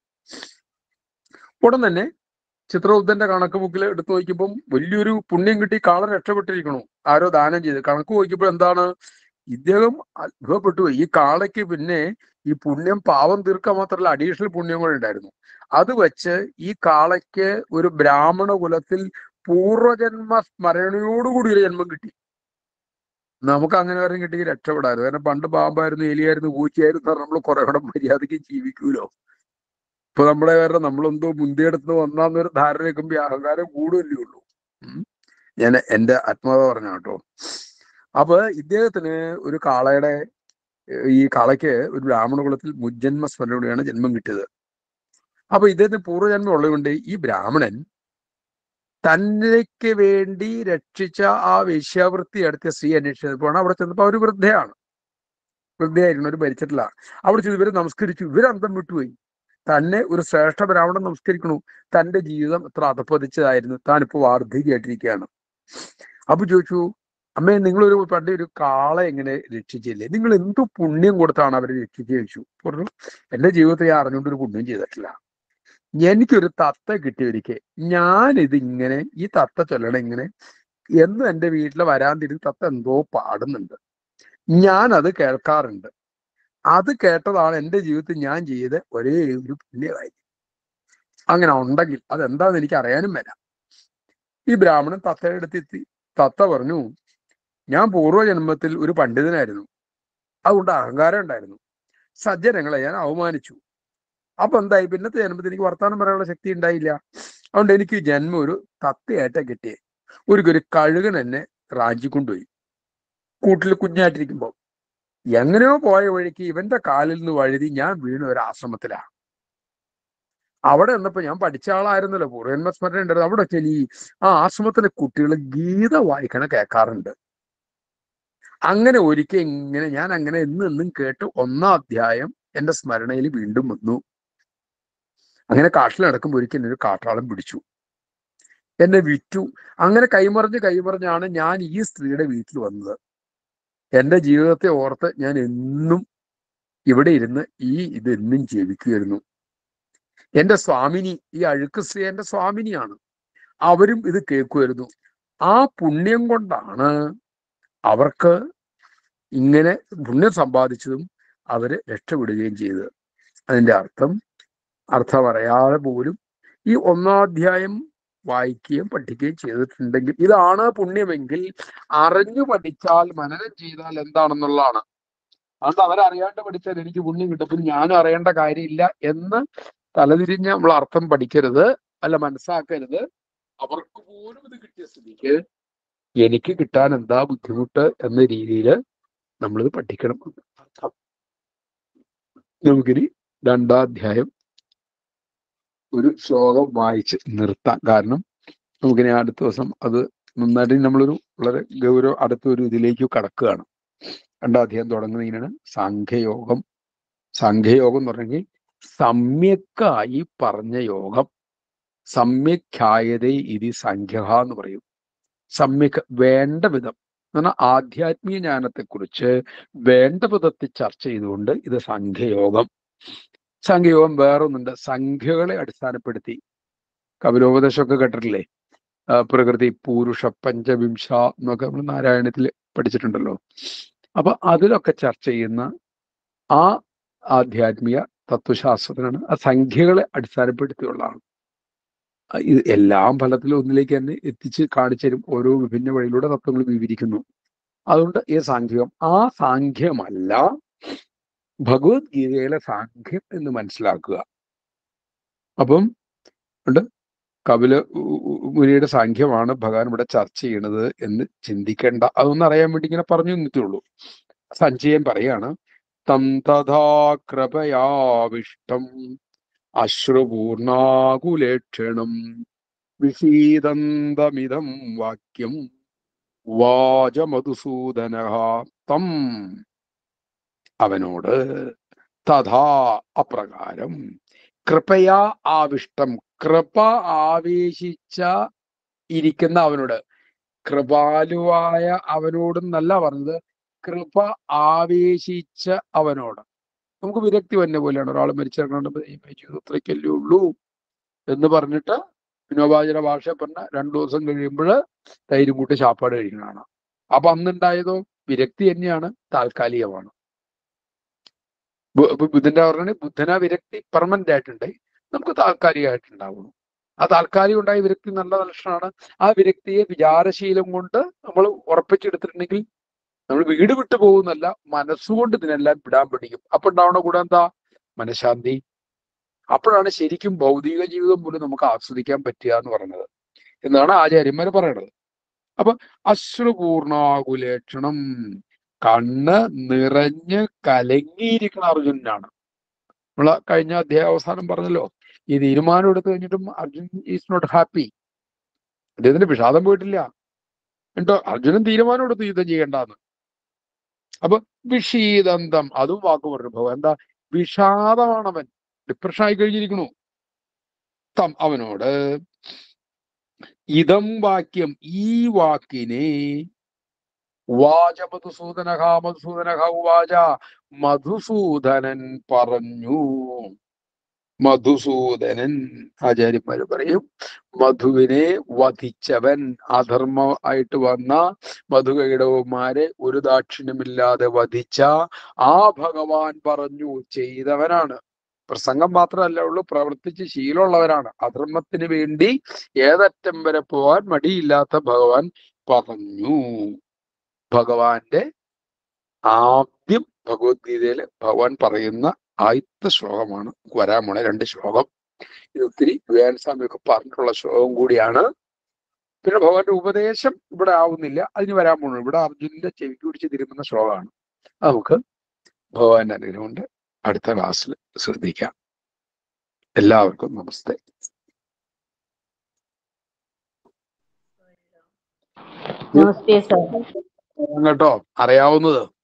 [SPEAKER 1] ഉടൻ തന്നെ ചിത്രബുദ്ധന്റെ കണക്ക് ബുക്കിൽ എടുത്തു നോക്കിയപ്പം വലിയൊരു പുണ്യം കിട്ടി കാള രക്ഷപ്പെട്ടിരിക്കണു ആരോ ദാനം ചെയ്ത് കണക്ക് നോക്കിയപ്പോൾ എന്താണ് ഇദ്ദേഹം അത്ഭുതപ്പെട്ടു പോയി ഈ കാളയ്ക്ക് പിന്നെ ഈ പുണ്യം പാവം തീർക്കാൻ മാത്രമല്ല അഡീഷണൽ പുണ്യം കൂടെ ഉണ്ടായിരുന്നു അത് വെച്ച് ഈ കാളയ്ക്ക് ഒരു ബ്രാഹ്മണ കുലത്തിൽ പൂർവജന്മ സ്മരണയോടുകൂടി ഒരു ജന്മം കിട്ടി നമുക്ക് അങ്ങനെ വരെ കിട്ടി രക്ഷപ്പെടായിരുന്നു കാരണം പണ്ട് പാമ്പായിരുന്നു എലിയായിരുന്നു പൂച്ചയായിരുന്നു നമ്മൾ കുറെ കൂടെ മര്യാദയ്ക്ക് ജീവിക്കൂലോ ഇപ്പൊ നമ്മളെ വേറെ നമ്മളെന്തോ മുന്തിയെടുത്ത് വന്നാന്നൊരു ധാരണ വെക്കുമ്പോ ഈ അഹങ്കാരം കൂടുതലേ ഉള്ളൂ ഉം. ഞാൻ എന്റെ ആത്മാവ് പറഞ്ഞ കേട്ടോ അപ്പൊ ഇദ്ദേഹത്തിന് ഒരു കാളയുടെ ഏർ ഈ കാളയ്ക്ക് ഒരു ബ്രാഹ്മണ കുലത്തിൽ മുജ്ജന്മ സ്മരണയോടെയാണ് ജന്മം കിട്ടിയത് അപ്പൊ ഇദ്ദേഹത്തിന് പൂർവ്വജന്മം ഉള്ളതുകൊണ്ട് ഈ ബ്രാഹ്മണൻ തന്നേക്ക് വേണ്ടി രക്ഷിച്ച ആ വേശ്യാവൃത്തി അടുത്ത സ്ത്രീ അന്വേഷിച്ചപ്പോഴാണ് അവിടെ ചെന്നപ്പോ അവര് വൃദ്ധയാണ് വൃദ്ധയായിരുന്നു അവർ ഭരിച്ചിട്ടില്ല അവിടെ ചെന്ന് ഇവര് നമസ്കരിച്ചു ഇവര് അന്തം വിട്ടുപോയി തന്നെ ഒരു ശ്രേഷ്ഠ ബ്രാഹ്മണൻ നമസ്കരിക്കണു തന്റെ ജീവിതം എത്ര അധപ്പതിച്ചതായിരുന്നു താനിപ്പോ വാർദ്ധക്യമായിട്ടിരിക്കുകയാണ് അപ്പൊ ചോദിച്ചു അമ്മേ നിങ്ങളൊരു പണ്ട് ഒരു കാളെ എങ്ങനെ രക്ഷിച്ചില്ലേ നിങ്ങൾ എന്തു പുണ്യം കൊടുത്താണ് അവരെ രക്ഷിച്ചു ചോദിച്ചു പറഞ്ഞു എന്റെ ജീവിതത്തിൽ ഞാൻ അറിഞ്ഞുകൊണ്ട് ഒരു പുണ്യം ചെയ്തിട്ടില്ല എനിക്കൊരു തത്ത കിട്ടിയൊരിക്കെ ഞാൻ ഇത് ഇങ്ങനെ ഈ തത്ത ചൊല്ലണ ഇങ്ങനെ എന്നും എന്റെ വീട്ടിലെ വരാന്തിരുന്ന് തത്ത എന്തോ പാടുന്നുണ്ട് ഞാൻ അത് കേൾക്കാറുണ്ട് അത് കേട്ടതാണ് എന്റെ ജീവിതത്തിൽ ഞാൻ ചെയ്ത ഒരേ ഒരു പുണ്യകാര്യം അങ്ങനെ ഉണ്ടെങ്കിൽ അതെന്താന്ന് എനിക്ക് അറിയാനും വരാം ഈ ബ്രാഹ്മണൻ തത്തയുടെ അടുത്തെത്തി തത്ത പറഞ്ഞു ഞാൻ പൂർവ്വജന്മത്തിൽ ഒരു പണ്ഡിതനായിരുന്നു അതുകൊണ്ട് അഹങ്കാരം ഉണ്ടായിരുന്നു സജ്ജനങ്ങളെ ഞാൻ അവമാനിച്ചു അപ്പൊ എന്തായി പിന്നത്തെ ജന്മത്തിൽ എനിക്ക് വർത്തമാനം പറയാനുള്ള ശക്തി ഉണ്ടായില്ല അതുകൊണ്ട് എനിക്ക് ഈ ജന്മം ഒരു തത്തയായിട്ടാ കിട്ടിയേ ഒരു ഒരു കഴുകൻ എന്നെ റാഞ്ചിക്കൊണ്ടുപോയി കൂട്ടിൽ കുഞ്ഞായിട്ടിരിക്കുമ്പോ എങ്ങനെയോ പോയ വഴിക്ക് ഇവന്റെ കാലിൽ നിന്ന് വഴുതി ഞാൻ വീണ ഒരു ആശ്രമത്തിലാ അവിടെ നിന്നപ്പോ ഞാൻ പഠിച്ച ആളായിരുന്നല്ലോ പൂർവ്വന്മ സ്മരണ ഉണ്ടായിരുന്നു അവിടെ വെച്ചാൽ ഈ ആ ആശ്രമത്തിലെ കുട്ടികൾ ഗീത വായിക്കണ കേൾക്കാറുണ്ട് അങ്ങനെ ഒരിക്കൽ ഇങ്ങനെ ഞാൻ അങ്ങനെ എന്നും എന്നും കേട്ട് ഒന്നാം അധ്യായം എന്റെ സ്മരണയിൽ വീണ്ടും വന്നു അങ്ങനെ കാട്ടിൽ നടക്കുമ്പോൾ ഒരിക്കൽ എന്നെ ഒരു കാട്ടാളം പിടിച്ചു എന്നെ വിറ്റു അങ്ങനെ കൈമറിഞ്ഞ് കൈമറിഞ്ഞാണ് ഞാൻ ഈ സ്ത്രീയുടെ വീട്ടിൽ വന്നത് എന്റെ ജീവിതത്തെ ഓർത്ത് ഞാൻ എന്നും ഇവിടെ ഇരുന്ന് ഈ ഇതെന്നും ജീവിക്കുമായിരുന്നു എന്റെ സ്വാമിനി ഈ അഴുക്ക് സ്ത്രീ എന്റെ സ്വാമിനിയാണ് അവരും ഇത് കേൾക്കുമായിരുന്നു ആ പുണ്യം കൊണ്ടാണ് അവർക്ക് ഇങ്ങനെ പുണ്യം സമ്പാദിച്ചതും അവര് രക്ഷപ്പെടുകയും ചെയ്തത് അതിന്റെ അർത്ഥം അർത്ഥം അറിയാതെ പോലും ഈ ഒന്നാം അധ്യായം വായിക്കുകയും പഠിക്കുകയും ചെയ്തിട്ടുണ്ടെങ്കിൽ ഇതാണ് പുണ്യമെങ്കിൽ അറിഞ്ഞു പഠിച്ചാൽ മനനം ചെയ്താൽ എന്താണെന്നുള്ളതാണ് അതുകൊണ്ട് അവരറിയാണ്ട് പഠിച്ചാൽ എനിക്ക് പുണ്യം കിട്ടും പിന്നെ ഞാനും അറിയേണ്ട കാര്യമില്ല എന്ന് തലതിരിഞ്ഞ് നമ്മൾ അർത്ഥം പഠിക്കരുത് അല്ല മനസ്സാക്കരുത് അവർക്ക് പോലും ഇത് കിട്ടിയ സ്ഥിതിക്ക് എനിക്ക് കിട്ടാൻ എന്താ ബുദ്ധിമുട്ട് എന്ന രീതിയിൽ നമ്മളിത് പഠിക്കണം എന്ന് അർത്ഥം നമുക്കിനി രണ്ടാം അധ്യായം ഒരു ശ്ലോകം വായിച്ച് നിർത്താം കാരണം നമുക്കിനി അടുത്ത ദിവസം അത് നന്നായിട്ട് നമ്മളൊരു വളരെ ഗൗരവ അടുത്ത ഒരു ഇതിലേക്ക് കടക്കുകയാണ് രണ്ടാം അധ്യായം തുടങ്ങുന്നതിനാണ് സാഖ്യയോഗം സാഖ്യയോഗം എന്ന് പറഞ്ഞെങ്കിൽ സമ്യക്കായി പറഞ്ഞ യോഗം സമ്യക്കായതേ ഇതി സംഖ്യ എന്ന് പറയും സമ്യക്ക് വേണ്ട വിധം എന്നാൽ ആധ്യാത്മിക ജ്ഞാനത്തെക്കുറിച്ച് വേണ്ട വിധത്തിൽ ചർച്ച ചെയ്തുകൊണ്ട് ഇത് സംഖ്യയോഗം സംഖ്യയോഗം വേറൊന്നുണ്ട് സംഖ്യകളെ അടിസ്ഥാനപ്പെടുത്തി കപിലോപദേശമൊക്കെ കേട്ടിട്ടില്ലേ ആ, പ്രകൃതി പൂരുഷ പഞ്ചവിംശ എന്നൊക്കെ നമ്മൾ നാരായണത്തിൽ പഠിച്ചിട്ടുണ്ടല്ലോ അപ്പൊ അതിലൊക്കെ ചർച്ച ചെയ്യുന്ന ആ ആധ്യാത്മിക തത്വശാസ്ത്രത്തിനാണ് ആ സംഖ്യകളെ അടിസ്ഥാനപ്പെടുത്തിയുള്ളതാണ് ആ, ഇത് എല്ലാം ഫലത്തിലും ഒന്നിലേക്ക് തന്നെ എത്തിച്ച് കാണിച്ചു തരും ഓരോ വിഭിന്ന വഴിയിലൂടെ തത്വങ്ങൾ വിവരിക്കുന്നു അതുകൊണ്ട് ഈ സാഖ്യം ആ സാഖ്യമല്ല ഭഗവത്ഗീതയിലെ സാഖ്യം എന്ന് മനസ്സിലാക്കുക അപ്പം ഉണ്ട് കപില ഉ- ഉ- മുനിയുടെ സാഖ്യമാണ് ഭഗവാൻ ഇവിടെ ചർച്ച ചെയ്യണത് എന്ന് ചിന്തിക്കേണ്ട അതൊന്നും അറിയാൻ വേണ്ടി ഇങ്ങനെ പറഞ്ഞു നിന്നേ ഉള്ളൂ സഞ്ജയൻ പറയാണ് തം തഥാ കൃപയാവിഷ്ടം അശ്രുപൂർണാകുലേക്ഷണം വിഷീദന്തമിതം വാക്യം വാചമധുസൂദന തം അവനോട് തഥാ അപ്രകാരം കൃപയാ ആവിഷ്ടം കൃപ ആവേശിച്ച ഇരിക്കുന്ന അവനോട് കൃപാലുവായ അവനോടെന്നല്ല പറഞ്ഞത് കൃപ ആവേശിച്ച അവനോട് നമുക്ക് വിരക്തി വന്ന പോലെയാണ് ഒരാൾ മരിച്ചിറങ്ങേണ്ടത് ജീവിതത്തിലേക്കല്ലേ ഉള്ളൂ എന്ന് പറഞ്ഞിട്ട് വിനോബാചര ഭാഷ പറഞ്ഞ രണ്ടു ദിവസം കഴിയുമ്പോൾ തൈരും കൂട്ടി ശാപ്പാട് കഴിക്കണതാണ് അപ്പൊ അന്നുണ്ടായതോ വിരക്തി തന്നെയാണ് താൽക്കാലികമാണ് ബു- ബു- ബുദ്ധന്റെ പറഞ്ഞ ബുദ്ധന വിരക്തി പെർമനന്റ് ആയിട്ടുണ്ട് നമുക്ക് താൽക്കാലികമായിട്ടുണ്ടാവുന്നു ആ താൽക്കാലികം ഉണ്ടായ വിരക്തി നല്ല ലക്ഷണമാണ് ആ വിരക്തിയെ വിചാരശീലം കൊണ്ട് നമ്മൾ ഉറപ്പിച്ചെടുത്തിട്ടുണ്ടെങ്കിൽ നമ്മൾ വീട് വിട്ടു പോകുന്നല്ല മനസ്സുകൊണ്ട് ഇതിനെല്ലാം വിടാൻ പഠിക്കും അപ്പൊ ഉണ്ടാവണ കൂടെ എന്താ മനഃശാന്തി അപ്പോഴാണ് ശരിക്കും ഭൗതിക ജീവിതം പോലും നമുക്ക് ആസ്വദിക്കാൻ പറ്റുക എന്ന് പറയുന്നത് എന്നാണ് ആചാര്യന്മാർ പറയണത് അപ്പൊ അശ്രുപൂർണാകുലേക്ഷണം കണ്ണ് നിറഞ്ഞ് കലങ്ങിയിരിക്കുന്ന അർജുനനാണ് നമ്മള് കഴിഞ്ഞ അധ്യായ അവസാനം പറഞ്ഞല്ലോ ഈ തീരുമാനം എടുത്തു കഴിഞ്ഞിട്ടും അർജുൻ ഈസ് നോട്ട് ഹാപ്പി അദ്ദേഹത്തിന് വിഷാദം പോയിട്ടില്ല എന്നിട്ടോ അർജുനൻ തീരുമാനം എടുത്തു യുദ്ധം ചെയ്യേണ്ടെന്ന് അപ്പൊ വിഷീദന്തം അതും വാക്ക് പറഞ്ഞു ഭഗവാൻ എന്താ വിഷാദമാണവൻ ഡിപ്രഷൻ ആയി കഴിഞ്ഞിരിക്കണു തം അവനോട് ഇതം വാക്യം ഈ വാക്കിനെ വാച മധുസൂദനഹ മധുസൂദനഹ ഉവാച മധുസൂദനൻ പറഞ്ഞു മധുസൂദനൻ ആചാര്യന്മാര് പറയും മധുവിനെ വധിച്ചവൻ അധർമ്മ ആയിട്ട് വന്ന മധുകൈടവന്മാരെ ഒരു ദാക്ഷിണ്യമില്ലാതെ വധിച്ച ആ ഭഗവാൻ പറഞ്ഞു ചെയ്തവനാണ് പ്രസംഗം മാത്രമല്ല ഉള്ളൂ പ്രവർത്തിച്ച് ശീലമുള്ളവരാണ് അധർമ്മത്തിന് വേണ്ടി ഏതറ്റം വരെ പോവാൻ മടിയില്ലാത്ത ഭഗവാൻ പറഞ്ഞു ഭഗവാന്റെ ആദ്യം ഭഗവത്ഗീതയിൽ ഭഗവാൻ പറയുന്ന ആദ്യത്തെ ശ്ലോകമാണ് വരാൻ പോണ രണ്ട് ശ്ലോകം ഇത് ഒത്തിരി വിവേകാനന്ദസ്വാമിയൊക്കെ പറഞ്ഞിട്ടുള്ള ശ്ലോകം കൂടിയാണ് പിന്നെ ഭഗവാന്റെ ഉപദേശം ഇവിടെ ആവുന്നില്ല അതിന് വരാൻ പോണു ഇവിടെ അർജുനന്റെ ചെവിക്ക് പിടിച്ച് തിരുമുന്ന ശ്ലോകമാണ് അത് നമുക്ക് ഭഗവാന്റെ അനുഗ്രഹം കൊണ്ട് അടുത്ത ക്ലാസ്സിൽ ശ്രദ്ധിക്കാം എല്ലാവർക്കും നമസ്തേ
[SPEAKER 2] നമസ്തേ സർ
[SPEAKER 1] കേട്ടോ അറിയാവുന്നത്